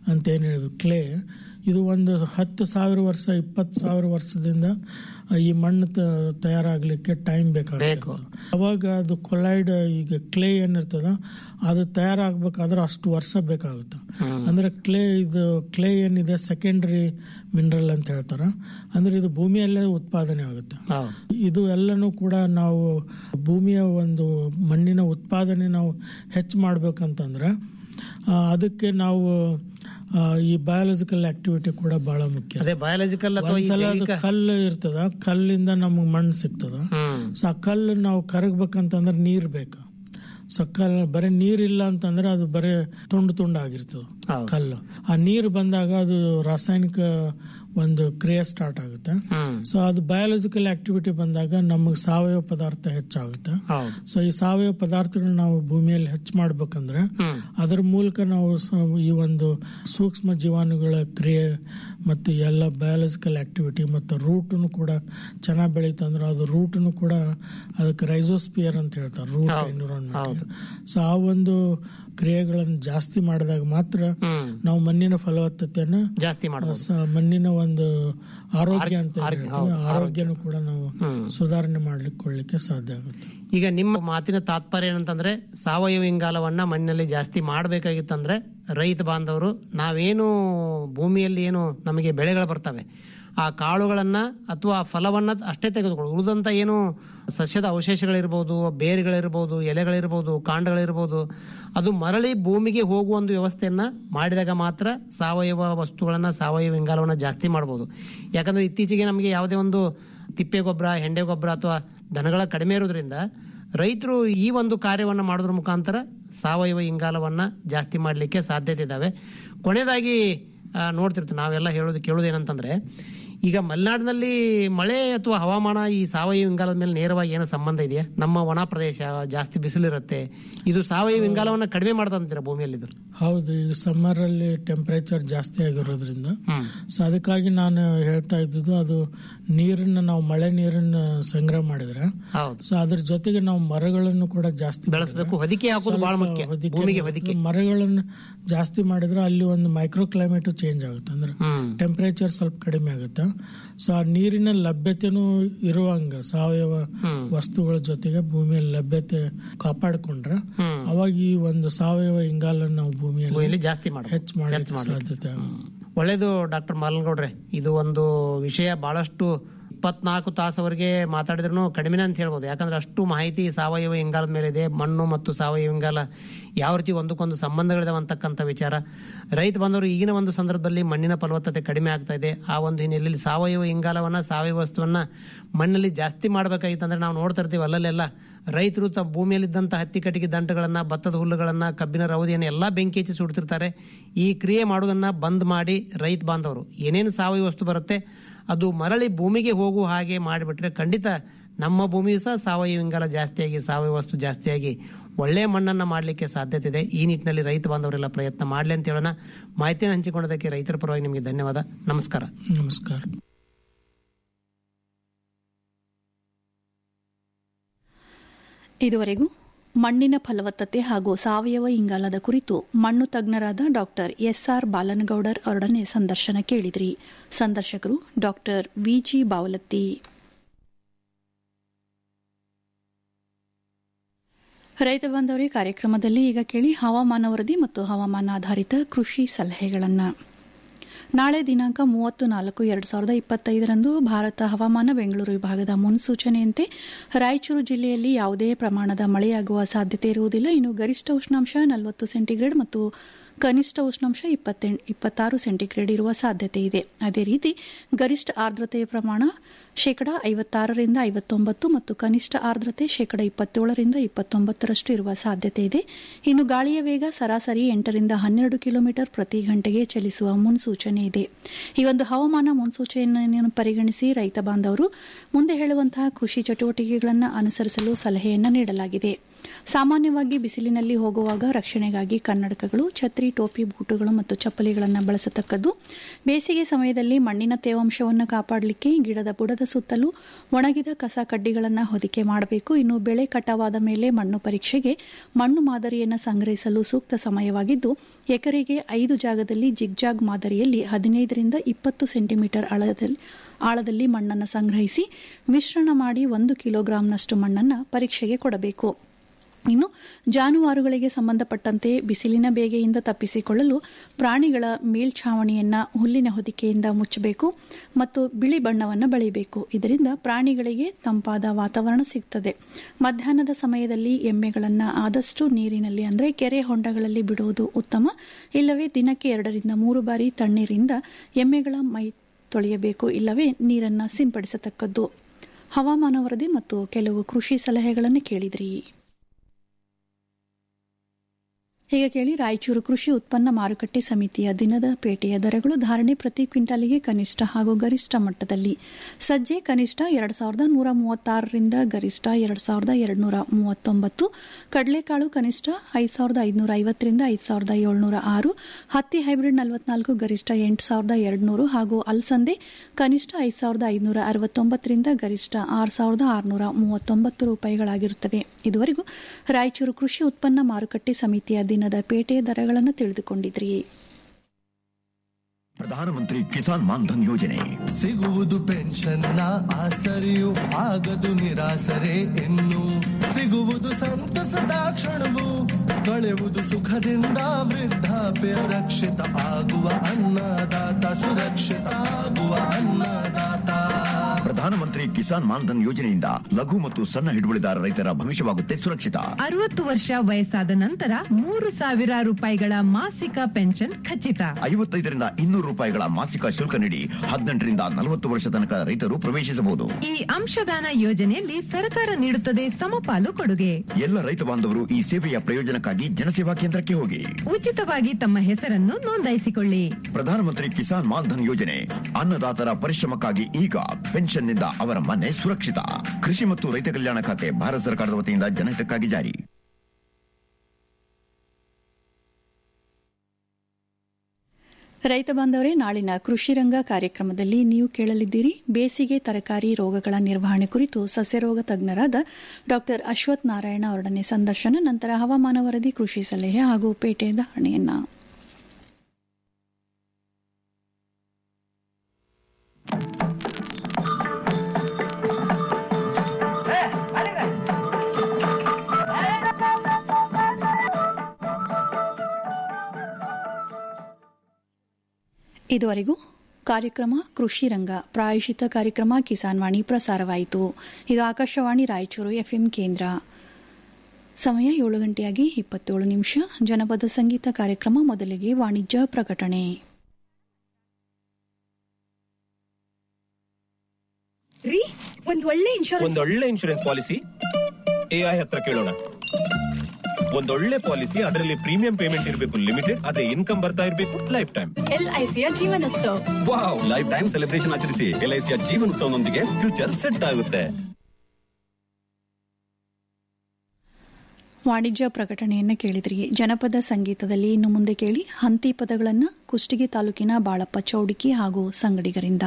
ಅಂತ ಏನು ಹೇಳಿದ್ರು ಕ್ಲೇ ಇದು ಒಂದು ಹತ್ತು ಸಾವಿರ ವರ್ಷ ಇಪ್ಪತ್ತು ಸಾವಿರ ವರ್ಷದಿಂದ ಈ ಮಣ್ಣು ತ- ತಯಾರಾಗ್ಲಿಕ್ಕೆ ಟೈಮ್ ಬೇಕಾಗುತ್ತೆ ಅವಾಗ ಅದು ಕೊಲೈಡ್ ಈಗ ಕ್ಲೇ ಏನಿರ್ತದ ಅದು ತಯಾರಾಗಬೇಕಾದ್ರೆ ಅಷ್ಟು ವರ್ಷ ಬೇಕಾಗುತ್ತೆ ಅಂದ್ರೆ ಕ್ಲೇ ಇದು ಕ್ಲೇ ಏನಿದೆ ಸೆಕೆಂಡರಿ ಮಿನರಲ್ ಅಂತ ಹೇಳ್ತಾರ ಅಂದ್ರೆ ಇದು ಭೂಮಿಯಲ್ಲೇ ಉತ್ಪಾದನೆ ಆಗುತ್ತೆ ಇದು ಎಲ್ಲನೂ ಕೂಡ ನಾವು ಭೂಮಿಯ ಒಂದು ಮಣ್ಣಿನ ಉತ್ಪಾದನೆ ನಾವು ಹೆಚ್ಚು ಮಾಡ್ಬೇಕಂತಂದ್ರೆ ಆ, ಅದಕ್ಕೆ ನಾವು ಆ, ಈ ಬಯಾಲಜಿಕಲ್ ಆಕ್ಟಿವಿಟಿ ಕೂಡ ಬಹಳ ಮುಖ್ಯ ಅದೇ ಬಯಾಲಜಿಕಲ್ ಅಥವಾ ಈ ಒಂದ್ಸಲ ಅದು ಜೈವಿಕ ಕಲ್ಲು ಇರ್ತದ ಕಲ್ಲಿಂದ ನಮಗೆ ಮಣ್ಣು ಸಿಗ್ತದ ಸೊ ಆ ಕಲ್ಲು ನಾವು ಕರಗ್ಬೇಕಂತಂದ್ರೆ ನೀರ್ ಬೇಕು ಸೊ ಕಲ್ಲು ಬರೀ ನೀರಿಲ್ಲ ಅಂತಂದ್ರೆ ಅದು ಬರೀ ತುಂಡು ತುಂಡು ಆಗಿರ್ತದೆ ಕಲ್ಲು ಆ ನೀರು ಬಂದಾಗ ಅದು ರಾಸಾಯನಿಕ ಒಂದು ಕ್ರಿಯೆ ಸ್ಟಾರ್ಟ್ ಆಗುತ್ತೆ ಸೊ ಅದು ಬಯಾಲಜಿಕಲ್ ಆಕ್ಟಿವಿಟಿ ಬಂದಾಗ ನಮಗೆ ಸಾವಯವ ಪದಾರ್ಥ ಹೆಚ್ಚಾಗುತ್ತೆ ಸೊ ಈ ಸಾವಯವ ಪದಾರ್ಥಗಳನ್ನ ನಾವು ಭೂಮಿಯಲ್ಲಿ ಹೆಚ್ಚು ಮಾಡ್ಬೇಕಂದ್ರೆ ಅದರ ಮೂಲಕ ನಾವು ಸ- ಈ ಒಂದು ಸೂಕ್ಷ್ಮ ಜೀವಾಣುಗಳ ಕ್ರಿಯೆ ಮತ್ತು ಎಲ್ಲ ಬಯಾಲಜಿಕಲ್ ಆಕ್ಟಿವಿಟಿ ಮತ್ತು ರೂಟನು ಕೂಡ ಚೆನ್ನಾಗಿ ಬೆಳೀತಂದ್ರೆ ಅದು ರೂಟನು ಕೂಡ ಅದಕ್ಕೆ ರೈಸೋಸ್ಪಿಯರ್ ಅಂತ ಹೇಳ್ತಾರೆ ರೂಟ್ ಎನ್ವಿರಾನ್ಮೆಂಟ್ ಸೊ ಆ ಒಂದು ಕ್ರಿಯೆಗಳನ್ನು ಜಾಸ್ತಿ ಮಾಡಿದಾಗ ಮಾತ್ರ ನಾವು ಮಣ್ಣಿನ ಫಲವತ್ತತೆಯನ್ನ ಜಾಸ್ತಿ ಮಾಡಬಹುದು ಸ- ಮಣ್ಣಿನ ಒಂದು ಆರೋಗ್ಯ ಅಂತ ಏನ್ ಹೇಳ್ತೀವಿ, ಆರೋಗ್ಯನೂ ಕೂಡ ನಾವು ಸುಧಾರಣೆ ಮಾಡ್ಲಿಕ್ಕೆ ಸಾಧ್ಯ ಆಗುತ್ತೆ ಈಗ ನಿಮ್ಮ ಮಾತಿನ ತಾತ್ಪರ್ಯ ಏನಂತಂದ್ರೆ ಸಾವಯವ ಇಂಗಾಲವನ್ನ ಮಣ್ಣಿನಲ್ಲಿ ಜಾಸ್ತಿ ಮಾಡಬೇಕಾಗಿತ್ತಂದ್ರೆ ರೈತ ಬಾಂಧವರು ನಾವೇನು ಭೂಮಿಯಲ್ಲಿ ಏನು ನಮಗೆ ಬೆಳೆಗಳು ಬರ್ತವೆ ಆ ಕಾಳುಗಳನ್ನ ಅಥವಾ ಫಲವನ್ನ ಅಷ್ಟೇ ತೆಗೆದುಕೊಳ್ಳೋದು ಉಳಿದಂತ ಏನು ಸಸ್ಯದ ಅವಶೇಷಗಳಿರ್ಬೋದು ಬೇರುಗಳಿರ್ಬೋದು ಎಲೆಗಳಿರ್ಬೋದು ಕಾಂಡಗಳಿರ್ಬೋದು ಅದು ಮರಳಿ ಭೂಮಿಗೆ ಹೋಗುವ ಒಂದು ವ್ಯವಸ್ಥೆಯನ್ನ ಮಾಡಿದಾಗ ಮಾತ್ರ ಸಾವಯವ ವಸ್ತುಗಳನ್ನ ಸಾವಯವ ಇಂಗಾಲವನ್ನ ಜಾಸ್ತಿ ಮಾಡ್ಬೋದು ಯಾಕಂದ್ರೆ ಇತ್ತೀಚೆಗೆ ನಮಗೆ ಯಾವುದೇ ಒಂದು ತಿಪ್ಪೆ ಗೊಬ್ಬರ ಹೆಂಡೆ ಗೊಬ್ಬರ ಅಥವಾ ದನಗಳ ಕಡಿಮೆ ಇರೋದ್ರಿಂದ ರೈತರು ಈ ಒಂದು ಕಾರ್ಯವನ್ನು ಮಾಡೋದ್ರ ಮುಖಾಂತರ ಸಾವಯವ ಇಂಗಾಲವನ್ನ ಜಾಸ್ತಿ ಮಾಡಲಿಕ್ಕೆ ಸಾಧ್ಯತೆ ಇದ್ದಾವೆ ಕೊನೆಯದಾಗಿ ಆ, ನೋಡ್ತಿರ್ತೀವಿ ನಾವೆಲ್ಲ ಹೇಳೋದು ಕೇಳೋದು ಏನಂತಂದ್ರೆ ಈಗ ಮಲೆನಾಡಿನಲ್ಲಿ ಮಳೆ ಅಥವಾ ಹವಾಮಾನ ಈ ಸಾವಯವ ಇಂಗಾಲದ ಮೇಲೆ ನೇರವಾಗಿ ಏನೋ ಸಂಬಂಧ ಇದೆಯಾ ನಮ್ಮ ಒಣ ಪ್ರದೇಶ ಜಾಸ್ತಿ ಬಿಸಿಲಿರುತ್ತೆ ಇದು ಸಾವಯವ ಇಂಗಾಲವನ್ನ ಕಡಿಮೆ ಮಾಡ್ತಂತೀರಾ ಭೂಮಿಯಲ್ಲಿ ಇದು ಹೌದು ಈಗ ಸಮ್ಮರ್ ಅಲ್ಲಿ ಟೆಂಪರೇಚರ್ ಜಾಸ್ತಿ ಆಗಿರೋದ್ರಿಂದ ಸೊ ಅದಕ್ಕಾಗಿ ನಾನು ಹೇಳ್ತಾ ಇದ್ದುದು ಅದು ನೀರನ್ನ ನಾವು ಮಳೆ ನೀರನ್ನ ಸಂಗ್ರಹ ಮಾಡಿದ್ರೆ ಸೊ ಅದ್ರ ಜೊತೆಗೆ ನಾವು ಮರಗಳನ್ನು ಕೂಡ ಜಾಸ್ತಿ ಬೆಳೆಸಬೇಕು ಹೊದಿಕೆ ಹಾಕೋದು ಬಹಳ ಸ್ವಲ್ಪ ಮುಖ್ಯ ಹೊದಿಕೆ ಭೂಮಿಗೆ ಹಾಕೋದು. ಹೊದಿಕೆ ಮರಗಳನ್ನು ಜಾಸ್ತಿ ಮಾಡಿದ್ರೆ ಅಲ್ಲಿ ಒಂದು ಮೈಕ್ರೋ ಕ್ಲೈಮೇಟ್ ಚೇಂಜ್ ಆಗುತ್ತೆ ಅಂದ್ರೆ ಟೆಂಪರೇಚರ್ ಸ್ವಲ್ಪ ಕಡಿಮೆ ಆಗುತ್ತೆ ಸೊ ಆ ನೀರಿನ ಲಭ್ಯತೆನೂ ಇರುವಂಗ ಸಾವಯವ ವಸ್ತುಗಳ ಜೊತೆಗೆ ಭೂಮಿಯಲ್ಲಿ ಲಭ್ಯತೆ ಕಾಪಾಡಿಕೊಂಡ್ರೆ ಅವಾಗ ಈ ಒಂದು ಸಾವಯವ ಇಂಗಾಲ ನಾವು ಭೂಮಿಯಲ್ಲಿ ಭೂಮಿಯಲ್ಲಿ ಜಾಸ್ತಿ ಮಾಡಬಹುದು ಹೆಚ್ಚು ಮಾಡಲಿಕ್ಕೆ ಸಾಧ್ಯತೆ ಆಗುತ್ತೆ. ಒಳ್ಳೇದು ಡಾಕ್ಟರ್ ಮಾಲನಗೌಡ್ರೆ ಇದು ಒಂದು ವಿಷಯ ಬಹಳಷ್ಟು ಇಪ್ಪತ್ನಾಲ್ಕು ತಾಸವರೆಗೆ ಮಾತಾಡಿದ್ರು ಕಡಿಮೆನೆ ಅಂತ ಹೇಳ್ಬೋದು ಯಾಕಂದ್ರೆ ಅಷ್ಟು ಮಾಹಿತಿ ಸಾವಯವ ಇಂಗಾಲದ ಮೇಲೆ ಇದೆ ಮಣ್ಣು ಮತ್ತು ಸಾವಯವ ಇಂಗಾಲ ಯಾವ ರೀತಿ ಒಂದಕ್ಕೊಂದು ಸಂಬಂಧಗಳಿದಾವೆ ಅಂತಕ್ಕಂಥ ವಿಚಾರ ರೈತ ಬಂದವರು ಈಗಿನ ಒಂದು ಸಂದರ್ಭದಲ್ಲಿ ಮಣ್ಣಿನ ಫಲವತ್ತತೆ ಕಡಿಮೆ ಆಗ್ತಾ ಇದೆ ಆ ಒಂದು ಹಿನ್ನೆಲೆಯಲ್ಲಿ ಸಾವಯವ ಇಂಗಾಲವನ್ನ ಸಾವಯವ ವಸ್ತುವನ್ನ ಮಣ್ಣಲ್ಲಿ ಜಾಸ್ತಿ ಮಾಡ್ಬೇಕಾಗಿತ್ತಂದ್ರೆ ನಾವು ನೋಡ್ತಾ ಇರ್ತೀವಿ ಅಲ್ಲಲ್ಲೆಲ್ಲ ರೈತರು ತಮ್ಮ ಭೂಮಿಯಲ್ಲಿದ್ದಂಥ ಹತ್ತಿ ಕಟ್ಟಿಗೆ ದಂಟಗಳನ್ನ ಭತ್ತದ ಹುಲ್ಲುಗಳನ್ನ ಕಬ್ಬಿನ ರವದಿಯನ್ನು ಎಲ್ಲ ಬೆಂಕಿ ಹಚ್ಚಿ ಸುಡ್ತಿರ್ತಾರೆ ಈ ಕ್ರಿಯೆ ಮಾಡೋದನ್ನ ಬಂದ್ ಮಾಡಿ ರೈತ ಬಾಂಧವರು ಏನೇನು ಸಾವಯವ ವಸ್ತು ಬರುತ್ತೆ ಅದು ಮರಳಿ ಭೂಮಿಗೆ ಹೋಗುವ ಹಾಗೆ ಮಾಡಿಬಿಟ್ರೆ ಖಂಡಿತ ನಮ್ಮ ಭೂಮಿಯು ಸಹ ಸಾವಯವ ಇಂಗಾಲ ಜಾಸ್ತಿಯಾಗಿ ಸಾವಯವ ವಸ್ತು ಜಾಸ್ತಿಯಾಗಿ ಒಳ್ಳೆಯ ಮಣ್ಣನ್ನ ಮಾಡಲಿಕ್ಕೆ ಸಾಧ್ಯತೆ ಇದೆ ಈ ನಿಟ್ಟಿನಲ್ಲಿ ರೈತ ಬಾಂಧವರೆಲ್ಲ ಪ್ರಯತ್ನ ಮಾಡಲಿ ಅಂತ ಹೇಳೋಣ ಮಾಹಿತಿಯನ್ನು ಹಂಚಿಕೊಂಡದಕ್ಕೆ ರೈತರ ಪರವಾಗಿ ನಿಮಗೆ ಧನ್ಯವಾದ ನಮಸ್ಕಾರ ನಮಸ್ಕಾರ ಇದುವರೆಗೂ ಮಣ್ಣಿನ ಫಲವತ್ತತೆ ಹಾಗೂ ಸಾವಯವ ಇಂಗಾಲದ ಕುರಿತು ಮಣ್ಣು ತಜ್ಞರಾದ ಡಾಕ್ಟರ್ ಎಸ್ಆರ್ ಬಾಲನಗೌಡರ್ ಅವರೊಡನೆ ಸಂದರ್ಶನ ಕೇಳಿದ್ರಿ ಸಂದರ್ಶಕರು ಡಾಕ್ಟರ್ ವಿಜಿ ಬಾವಲತ್ತಿ ರೈತ ಬಾಂಧವರೇ ಕಾರ್ಯಕ್ರಮದಲ್ಲಿ ಈಗ ಕೇಳಿ ಹವಾಮಾನ ವರದಿ ಮತ್ತು ಹವಾಮಾನ ಆಧಾರಿತ ಕೃಷಿ ಸಲಹೆಗಳನ್ನು ನಾಳೆ ದಿನಾಂಕ ಮೂವತ್ತು ನಾಲ್ಕು ಎರಡು ಸಾವಿರದ ಇಪ್ಪತ್ತೈದರಂದು ಭಾರತ ಹವಾಮಾನ ಬೆಂಗಳೂರು ವಿಭಾಗದ ಮುನ್ಸೂಚನೆಯಂತೆ ರಾಯಚೂರು ಜಿಲ್ಲೆಯಲ್ಲಿ ಯಾವುದೇ ಪ್ರಮಾಣದ ಮಳೆಯಾಗುವ ಸಾಧ್ಯತೆ ಇರುವುದಿಲ್ಲ ಇನ್ನು ಗರಿಷ್ಠ ಉಷ್ಣಾಂಶ ನಲವತ್ತು ಸೆಂಟಿಗ್ರೇಡ್ ಮತ್ತು ಕನಿಷ್ಠ ಉಷ್ಣಾಂಶ ಇಪ್ಪತ್ತಾರು ಸೆಂಟಿಗ್ರೇಡ್ ಇರುವ ಸಾಧ್ಯತೆ ಇದೆ ಅದೇ ರೀತಿ ಗರಿಷ್ಠ ಆರ್ದ್ರತೆಯ ಪ್ರಮಾಣ ಶೇಕಡಾ ಐವತ್ತಾರರಿಂದ ಐವತ್ತೊಂಬತ್ತು ಮತ್ತು ಕನಿಷ್ಠ ಆರ್ದ್ರತೆ ಶೇಕಡಾ ಇಪ್ಪತ್ತೇಳರಿಂದ ಇಪ್ಪತ್ತೊಂಬತ್ತರಷ್ಟು ಇರುವ ಸಾಧ್ಯತೆ ಇದೆ ಇನ್ನು ಗಾಳಿಯ ವೇಗ ಸರಾಸರಿ ಎಂಟರಿಂದ ಹನ್ನೆರಡು ಕಿಲೋಮೀಟರ್ ಪ್ರತಿ ಗಂಟೆಗೆ ಚಲಿಸುವ ಮುನ್ಸೂಚನೆ ಇದೆ ಈ ಒಂದು ಹವಾಮಾನ ಮುನ್ಸೂಚನೆಯನ್ನು ಪರಿಗಣಿಸಿ ರೈತ ಬಾಂಧವರು ಮುಂದೆ ಹೇಳುವಂತಹ ಕೃಷಿ ಚಟುವಟಿಕೆಗಳನ್ನು ಅನುಸರಿಸಲು ಸಲಹೆಯನ್ನು ನೀಡಲಾಗಿದೆ ಸಾಮಾನ್ಯವಾಗಿ ಬಿಸಿಲಿನಲ್ಲಿ ಹೋಗುವಾಗ ರಕ್ಷಣೆಗಾಗಿ ಕನ್ನಡಕಗಳು ಛತ್ರಿ ಟೋಪಿ ಬೂಟುಗಳು ಮತ್ತು ಚಪ್ಪಲಿಗಳನ್ನು ಬಳಸತಕ್ಕದ್ದು ಬೇಸಿಗೆ ಸಮಯದಲ್ಲಿ ಮಣ್ಣಿನ ತೇವಾಂಶವನ್ನು ಕಾಪಾಡಲಿಕ್ಕೆ ಗಿಡದ ಬುಡದ ಸುತ್ತಲೂ ಒಣಗಿದ ಕಸ ಕಡ್ಡಿಗಳನ್ನು ಹೊದಿಕೆ ಮಾಡಬೇಕು ಇನ್ನು ಬೆಳೆ ಕಟಾವಾದ ಮೇಲೆ ಮಣ್ಣು ಪರೀಕ್ಷೆಗೆ ಮಣ್ಣು ಮಾದರಿಯನ್ನು ಸಂಗ್ರಹಿಸಲು ಸೂಕ್ತ ಸಮಯವಾಗಿದ್ದು ಎಕರೆಗೆ ಐದು ಜಾಗದಲ್ಲಿ ಜಿಗ್ಜಾಗ್ ಮಾದರಿಯಲ್ಲಿ ಹದಿನೈದರಿಂದ ಇಪ್ಪತ್ತು ಸೆಂಟಿಮೀಟರ್ ಆಳದಲ್ಲಿ ಆಳದಲ್ಲಿ ಮಣ್ಣನ್ನು ಸಂಗ್ರಹಿಸಿ ಮಿಶ್ರಣ ಮಾಡಿ ಒಂದು ಕಿಲೋಗ್ರಾಂನಷ್ಟು ಮಣ್ಣನ್ನು ಪರೀಕ್ಷೆಗೆ ಕೊಡಬೇಕು ಇನ್ನು ಜಾನುವಾರುಗಳಿಗೆ ಸಂಬಂಧಪಟ್ಟಂತೆ ಬಿಸಿಲಿನ ಬೇಗೆಯಿಂದ ತಪ್ಪಿಸಿಕೊಳ್ಳಲು ಪ್ರಾಣಿಗಳ ಮೇಲ್ಛಾವಣಿಯನ್ನ ಹುಲ್ಲಿನ ಹೊದಿಕೆಯಿಂದ ಮುಚ್ಚಬೇಕು ಮತ್ತು ಬಿಳಿ ಬಣ್ಣವನ್ನು ಬಳಿಬೇಕು ಇದರಿಂದ ಪ್ರಾಣಿಗಳಿಗೆ ತಂಪಾದ ವಾತಾವರಣ ಸಿಗ್ತದೆ ಮಧ್ಯಾಹ್ನದ ಸಮಯದಲ್ಲಿ ಎಮ್ಮೆಗಳನ್ನು ಆದಷ್ಟು ನೀರಿನಲ್ಲಿ ಅಂದರೆ ಕೆರೆ ಹೊಂಡಗಳಲ್ಲಿ ಬಿಡುವುದು ಉತ್ತಮ ಇಲ್ಲವೇ ದಿನಕ್ಕೆ ಎರಡರಿಂದ ಮೂರು ಬಾರಿ ತಣ್ಣೀರಿಂದ ಎಮ್ಮೆಗಳ ಮೈ ತೊಳೆಯಬೇಕು ಇಲ್ಲವೇ ನೀರನ್ನು ಸಿಂಪಡಿಸತಕ್ಕದ್ದು ಹವಾಮಾನ ವರದಿ ಮತ್ತು ಕೆಲವು ಕೃಷಿ ಸಲಹೆಗಳನ್ನು ಕೇಳಿದ್ರಿ ಈಗ ಕೇಳಿ ರಾಯಚೂರು ಕೃಷಿ ಉತ್ಪನ್ನ ಮಾರುಕಟ್ಟೆ ಸಮಿತಿಯ ದಿನದ ಪೇಟೆಯ ದರಗಳು ಧಾರಣೆ ಪ್ರತಿ ಕ್ವಿಂಟಾಲಿಗೆ ಕನಿಷ್ಠ ಹಾಗೂ ಗರಿಷ್ಠ ಮಟ್ಟದಲ್ಲಿ ಸಜ್ಜೆ ಕನಿಷ್ಠ ಎರಡು ಸಾವಿರದ ನೂರ ಮೂವತ್ತಾರರಿಂದ ಗರಿಷ್ಠ ಎರಡು ಸಾವಿರದ ಎರಡುನೂರ ಮೂವತ್ತೊಂಬತ್ತು ಕಡಲೆಕಾಳು ಕನಿಷ್ಠ ಐದು ಸಾವಿರದ ಐದುನೂರ ಐವತ್ತರಿಂದ ಐದು ಸಾವಿರದ ಏಳ್ನೂರ ಆರು ಹತ್ತಿ ಹೈಬ್ರಿಡ್ ನಲವತ್ನಾಲ್ಕು ಗರಿಷ್ಠ ಎಂಟು ಸಾವಿರದ ಎರಡುನೂರು ಹಾಗೂ ಅಲಸಂದೆ ಕನಿಷ್ಠ ಐದು ಸಾವಿರದ ಐದುನೂರ ಅರವತ್ತೊಂಬತ್ತರಿಂದ ಗರಿಷ್ಠ ಆರು ಸಾವಿರದ ಆರುನೂರ ಮೂವತ್ತೊಂಬತ್ತು ರೂಪಾಯಿಗಳಾಗಿರುತ್ತವೆ ಇದುವರೆಗೂ ರಾಯಚೂರು ಕೃಷಿ ಉತ್ಪನ್ನ ಮಾರುಕಟ್ಟೆ ಸಮಿತಿಯ ದಿನದ ಪೇಟೆಯ ದರಗಳನ್ನು ತಿಳಿದುಕೊಂಡಿದ್ರಿ ಪ್ರಧಾನಮಂತ್ರಿ ಕಿಸಾನ್ ಮಾನ್ಧನ್ ಯೋಜನೆ ಸಿಗುವುದು ಪೆನ್ಷನ್ನ ಆಸರೆಯು ಆಗದು ನಿರಾಸರೆ ಇನ್ನು ಸಿಗುವುದು ಸಂತಸದ ಕ್ಷಣವು ಕಳೆಯುವುದು ಸುಖದಿಂದ ವೃದ್ಧಾಪ್ಯ ರಕ್ಷಿತ ಆಗುವ ಅನ್ನದಾತ ಸುರಕ್ಷಿತ ಆಗುವ ಅನ್ನದಾತ ಪ್ರಧಾನಮಂತ್ರಿ ಕಿಸಾನ್ ಮಾನ್ಧನ್ ಯೋಜನೆಯಿಂದ ಲಘು ಮತ್ತು ಸಣ್ಣ ಹಿಡುವಳಿದಾರ ರೈತರ ಭವಿಷ್ಯವಾಗುತ್ತೆ ಸುರಕ್ಷಿತ ಅರವತ್ತು ವರ್ಷ ವಯಸ್ಸಾದ ನಂತರ ಮೂರು ಸಾವಿರ ರೂಪಾಯಿಗಳ ಮಾಸಿಕ ಪೆನ್ಷನ್ ಖಚಿತ ಐವತ್ತೈದರಿಂದ ಇನ್ನೂರು ರೂಪಾಯಿಗಳ ಮಾಸಿಕ ಶುಲ್ಕ ನೀಡಿ ಹದಿನೆಂಟರಿಂದ ನಲವತ್ತು ವರ್ಷ ತನಕ ರೈತರು ಪ್ರವೇಶಿಸಬಹುದು ಈ ಅಂಶದಾನ ಯೋಜನೆಯಲ್ಲಿ ಸರ್ಕಾರ ನೀಡುತ್ತದೆ ಸಮಪಾಲು ಕೊಡುಗೆ ಎಲ್ಲ ರೈತ ಬಾಂಧವರು ಈ ಸೇವೆಯ ಪ್ರಯೋಜನಕ್ಕಾಗಿ ಜನಸೇವಾ ಕೇಂದ್ರಕ್ಕೆ ಹೋಗಿ ಉಚಿತವಾಗಿ ತಮ್ಮ ಹೆಸರನ್ನು ನೋಂದಾಯಿಸಿಕೊಳ್ಳಿ ಪ್ರಧಾನಮಂತ್ರಿ ಕಿಸಾನ್ ಮಾನ್ಧನ್ ಯೋಜನೆ ಅನ್ನದಾತರ ಪರಿಶ್ರಮಕ್ಕಾಗಿ ಈಗ ಪೆನ್ಷನ್ನಿಂದ ಅವರ ಮನೆ ಸುರಕ್ಷಿತ ಕೃಷಿ ಮತ್ತು ರೈತ ಕಲ್ಯಾಣ ಖಾತೆ ಭಾರತ ಸರ್ಕಾರದ ವತಿಯಿಂದ ಜನಹಿತಕ್ಕಾಗಿ ಜಾರಿ ರೈತ ಬಾಂಧವರೇ ನಾಳಿನ ಕೃಷಿ ರಂಗ ಕಾರ್ಯಕ್ರಮದಲ್ಲಿ ನೀವು ಕೇಳಲಿದ್ದೀರಿ ಬೇಸಿಗೆ ತರಕಾರಿ ರೋಗಗಳ ನಿರ್ವಹಣೆ ಕುರಿತು ಸಸ್ಯರೋಗ ತಜ್ಞರಾದ ಡಾ ಅಶ್ವಥ್ ನಾರಾಯಣ ಅವರೊಡನೆ ಸಂದರ್ಶನ ನಂತರ ಹವಾಮಾನ ವರದಿ ಕೃಷಿ ಸಲಹೆ ಹಾಗೂ ಪೇಟೆ ಧಾರಣೆಯನ್ನ ಇದುವರೆಗೂ ಕಾರ್ಯಕ್ರಮ ಕೃಷಿ ರಂಗ ಪ್ರಾಯೋಜಿತ ಕಾರ್ಯಕ್ರಮ ಕಿಸಾನ್ ವಾಣಿ ಪ್ರಸಾರವಾಯಿತು ಇದು ಆಕಾಶವಾಣಿ ರಾಯಚೂರು ಎಫ್ಎಂ ಕೇಂದ್ರ ಸಮಯ ಏಳು ಗಂಟೆಯಾಗಿ ಇಪ್ಪತ್ತೇಳು ನಿಮಿಷ ಜನಪದ ಸಂಗೀತ ಕಾರ್ಯಕ್ರಮ ಮೊದಲಿಗೆ ವಾಣಿಜ್ಯ ಪ್ರಕಟಣೆ ರೀ ಒಂದ್ ಒಳ್ಳೆ ಇನ್ಶೂರೆನ್ಸ್ ಒಂದೊಳ್ಳೆ ಇನ್ಶೂರೆನ್ಸ್ ಪಾಲಿಸಿ ಎಐ ಹತ್ರ ಕೇಳೋಣ ಒಂದೊಳ್ಳೆ ಪಾಲಿಸಿ ಅದರಲ್ಲಿ ಪ್ರೀಮಿಯಂ ಪೇಮೆಂಟ್ ಇರಬೇಕು ಲಿಮಿಟೆಡ್ ಅದೇ ಇನ್ಕಮ್ ಬರ್ತಾ ಇರಬೇಕು ಲೈಫ್ ಟೈಮ್ ಎಲ್ಐಸಿಯ ಜೀವನೋತ್ಸವ ವಾವ್ ಲೈಫ್ ಟೈಮ್ ಸೆಲೆಬ್ರೇಷನ್ ಆಚರಿಸಿ ಎಲ್ಐಸಿಯ ಜೀವನೋತ್ಸವನೊಂದಿಗೆ ಫ್ಯೂಚರ್ ಸೆಟ್ ಆಗುತ್ತೆ ವಾಣಿಜ್ಯ ಪ್ರಕಟಣೆಯನ್ನು ಕೇಳಿದ್ರಿ ಜನಪದ ಸಂಗೀತದಲ್ಲಿ ಇನ್ನು ಮುಂದೆ ಕೇಳಿ ಹಂತಿ ಪದಗಳನ್ನು ಕುಷ್ಟಗಿ ತಾಲೂಕಿನ ಬಾಳಪ್ಪ ಚೌಡಿಕಿ ಹಾಗೂ ಸಂಗಡಿಗರಿಂದ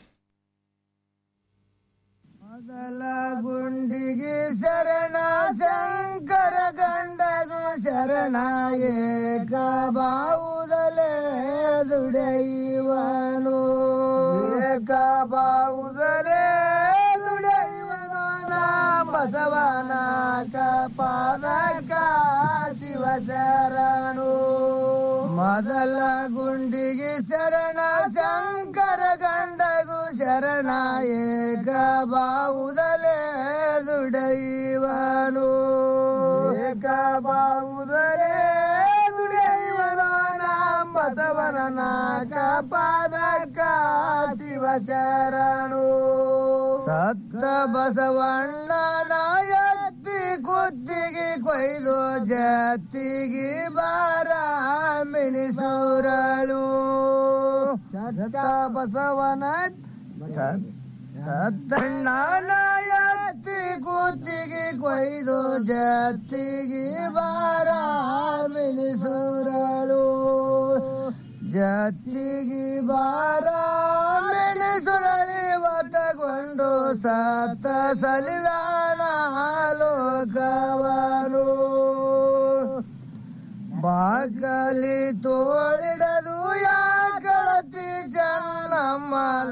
ಗುಂಡಿಗೆ ಶರಣ ಶಂಕರ ಗಂಡಗು ಶರಣ ಏಕ ಬಾವುದಲೇ ದುಡೈವನು ಏಕ ಬಾವುದಲೇ ದುಡೈವನು ನಾ ಬಸವನ ಕಪಾದಕ ಶಿವ ಶರಣು ಮೊದಲ ಗುಂಡಿಗೆ ಶರಣ ಶಂಕರ ಗಂಡಗು ಶರಣ ಏಕ ಬಾವುದಲೇ ದುಡೈವನು ಏಕ ಬಾವುದಲೇ ದುಡೈವನು ನಾಮ ಬಸವನ ಕಪಾದಕ ಶಿವ ಶರಣು ಸತ್ತ ಬಸವಣ್ಣನ ಎತ್ತಿ ಕುತ್ತಿಗೆ ಕೊಯ್ದು ಜತ್ತಿಗೆ ಬಾರ ಮಿನಿಸೂರಳು ಸತ್ತ ಬಸವನ ಸತ್ತಣ್ಣನ ಎತ್ತಿ ಗೆಳತಿ ಕೂತಿಗೆ ಕೊಯ್ದು ಜತ್ತಿಗೆ ಬಾರ ಮಿನಿಸುರಳು ಜತ್ತಿಗೆ ಬಾರ ಮಿನಿಸುರಳಿ ಒತ್ತಗೊಂಡು ಸತ್ತ ಸಲಿದಾನ ಲೋಕವನು ಬಾಗಲಿ ತೋಳಿಡದು ಯಾಗಳತಿ ಜನ್ನಮ್ಮ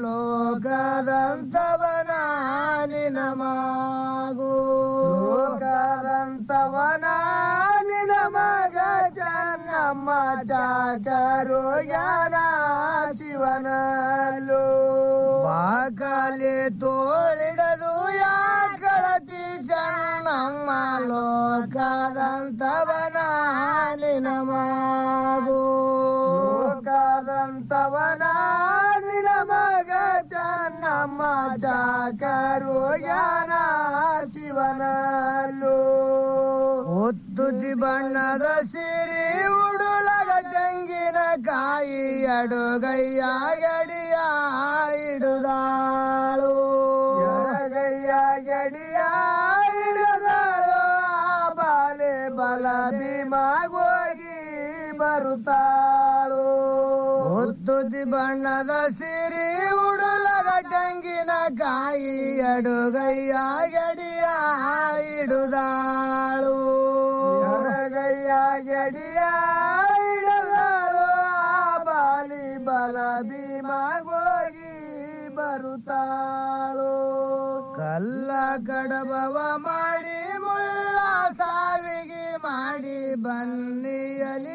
ಲೋಕದಂತವನ ನಿನ ಮಾಗು ಲೋಕದಂತವನ ನಿನ ಮಗ ಜನ್ನಮ್ಮ ಚಾಕರು ಯಾನ ಶಿವನಲು ಬಾಗಲಿ ತೋಳಿಡದು ಯಾಗಳತಿ ಜನ್ನಮ್ಮ ಲೋಕದಂತವನ ನಿನ ಮಾಗು ಲೋಕದಂತವನ ನಿನ ಮಗ ಚನ್ನಮ್ಮ ಚಾಕರು ಯಾನ ಶಿವನಲ್ಲು ಒತ್ತುದಿ ಬಣ್ಣದ ಸಿರಿ ಉಡುಲಗ ತೆಂಗಿನ ಕಾಯಿ ಅಡುಗಯ್ಯ ಎಡಿಯ ಇಡುದಾಳು ಎಡಗಯ್ಯ ಎಡಿಯ ಇಡುದಾಳು ಆ ಬಾಲೆ ಬಲ ಭೀಮಾಗೋಗಿ ಬರುತ್ತಾಳು ಒತ್ತುದಿ ಬಣ್ಣದ ಸಿರಿ ಉಡುಲಗ ಟಂಗಿನ ಕಾಯಿ ಅಡುಗಯ್ಯ ಎಡಿಯ ಇಡುದಾಳು ಎಡಗಯ್ಯ ಎಡಿಯ ಇಡುದಾಳು ಆ ಬಾಲಿ ಬಲ ಭೀಮಾಗೋಗಿ ಬರುತ್ತಾಳು ಕಲ್ಲ ಕಡಬವ ಮಾಡಿ ಮುಳ್ಳ ಸಾವಿಗೆ ಮಾಡಿ ಬನ್ನಿಯಲಿ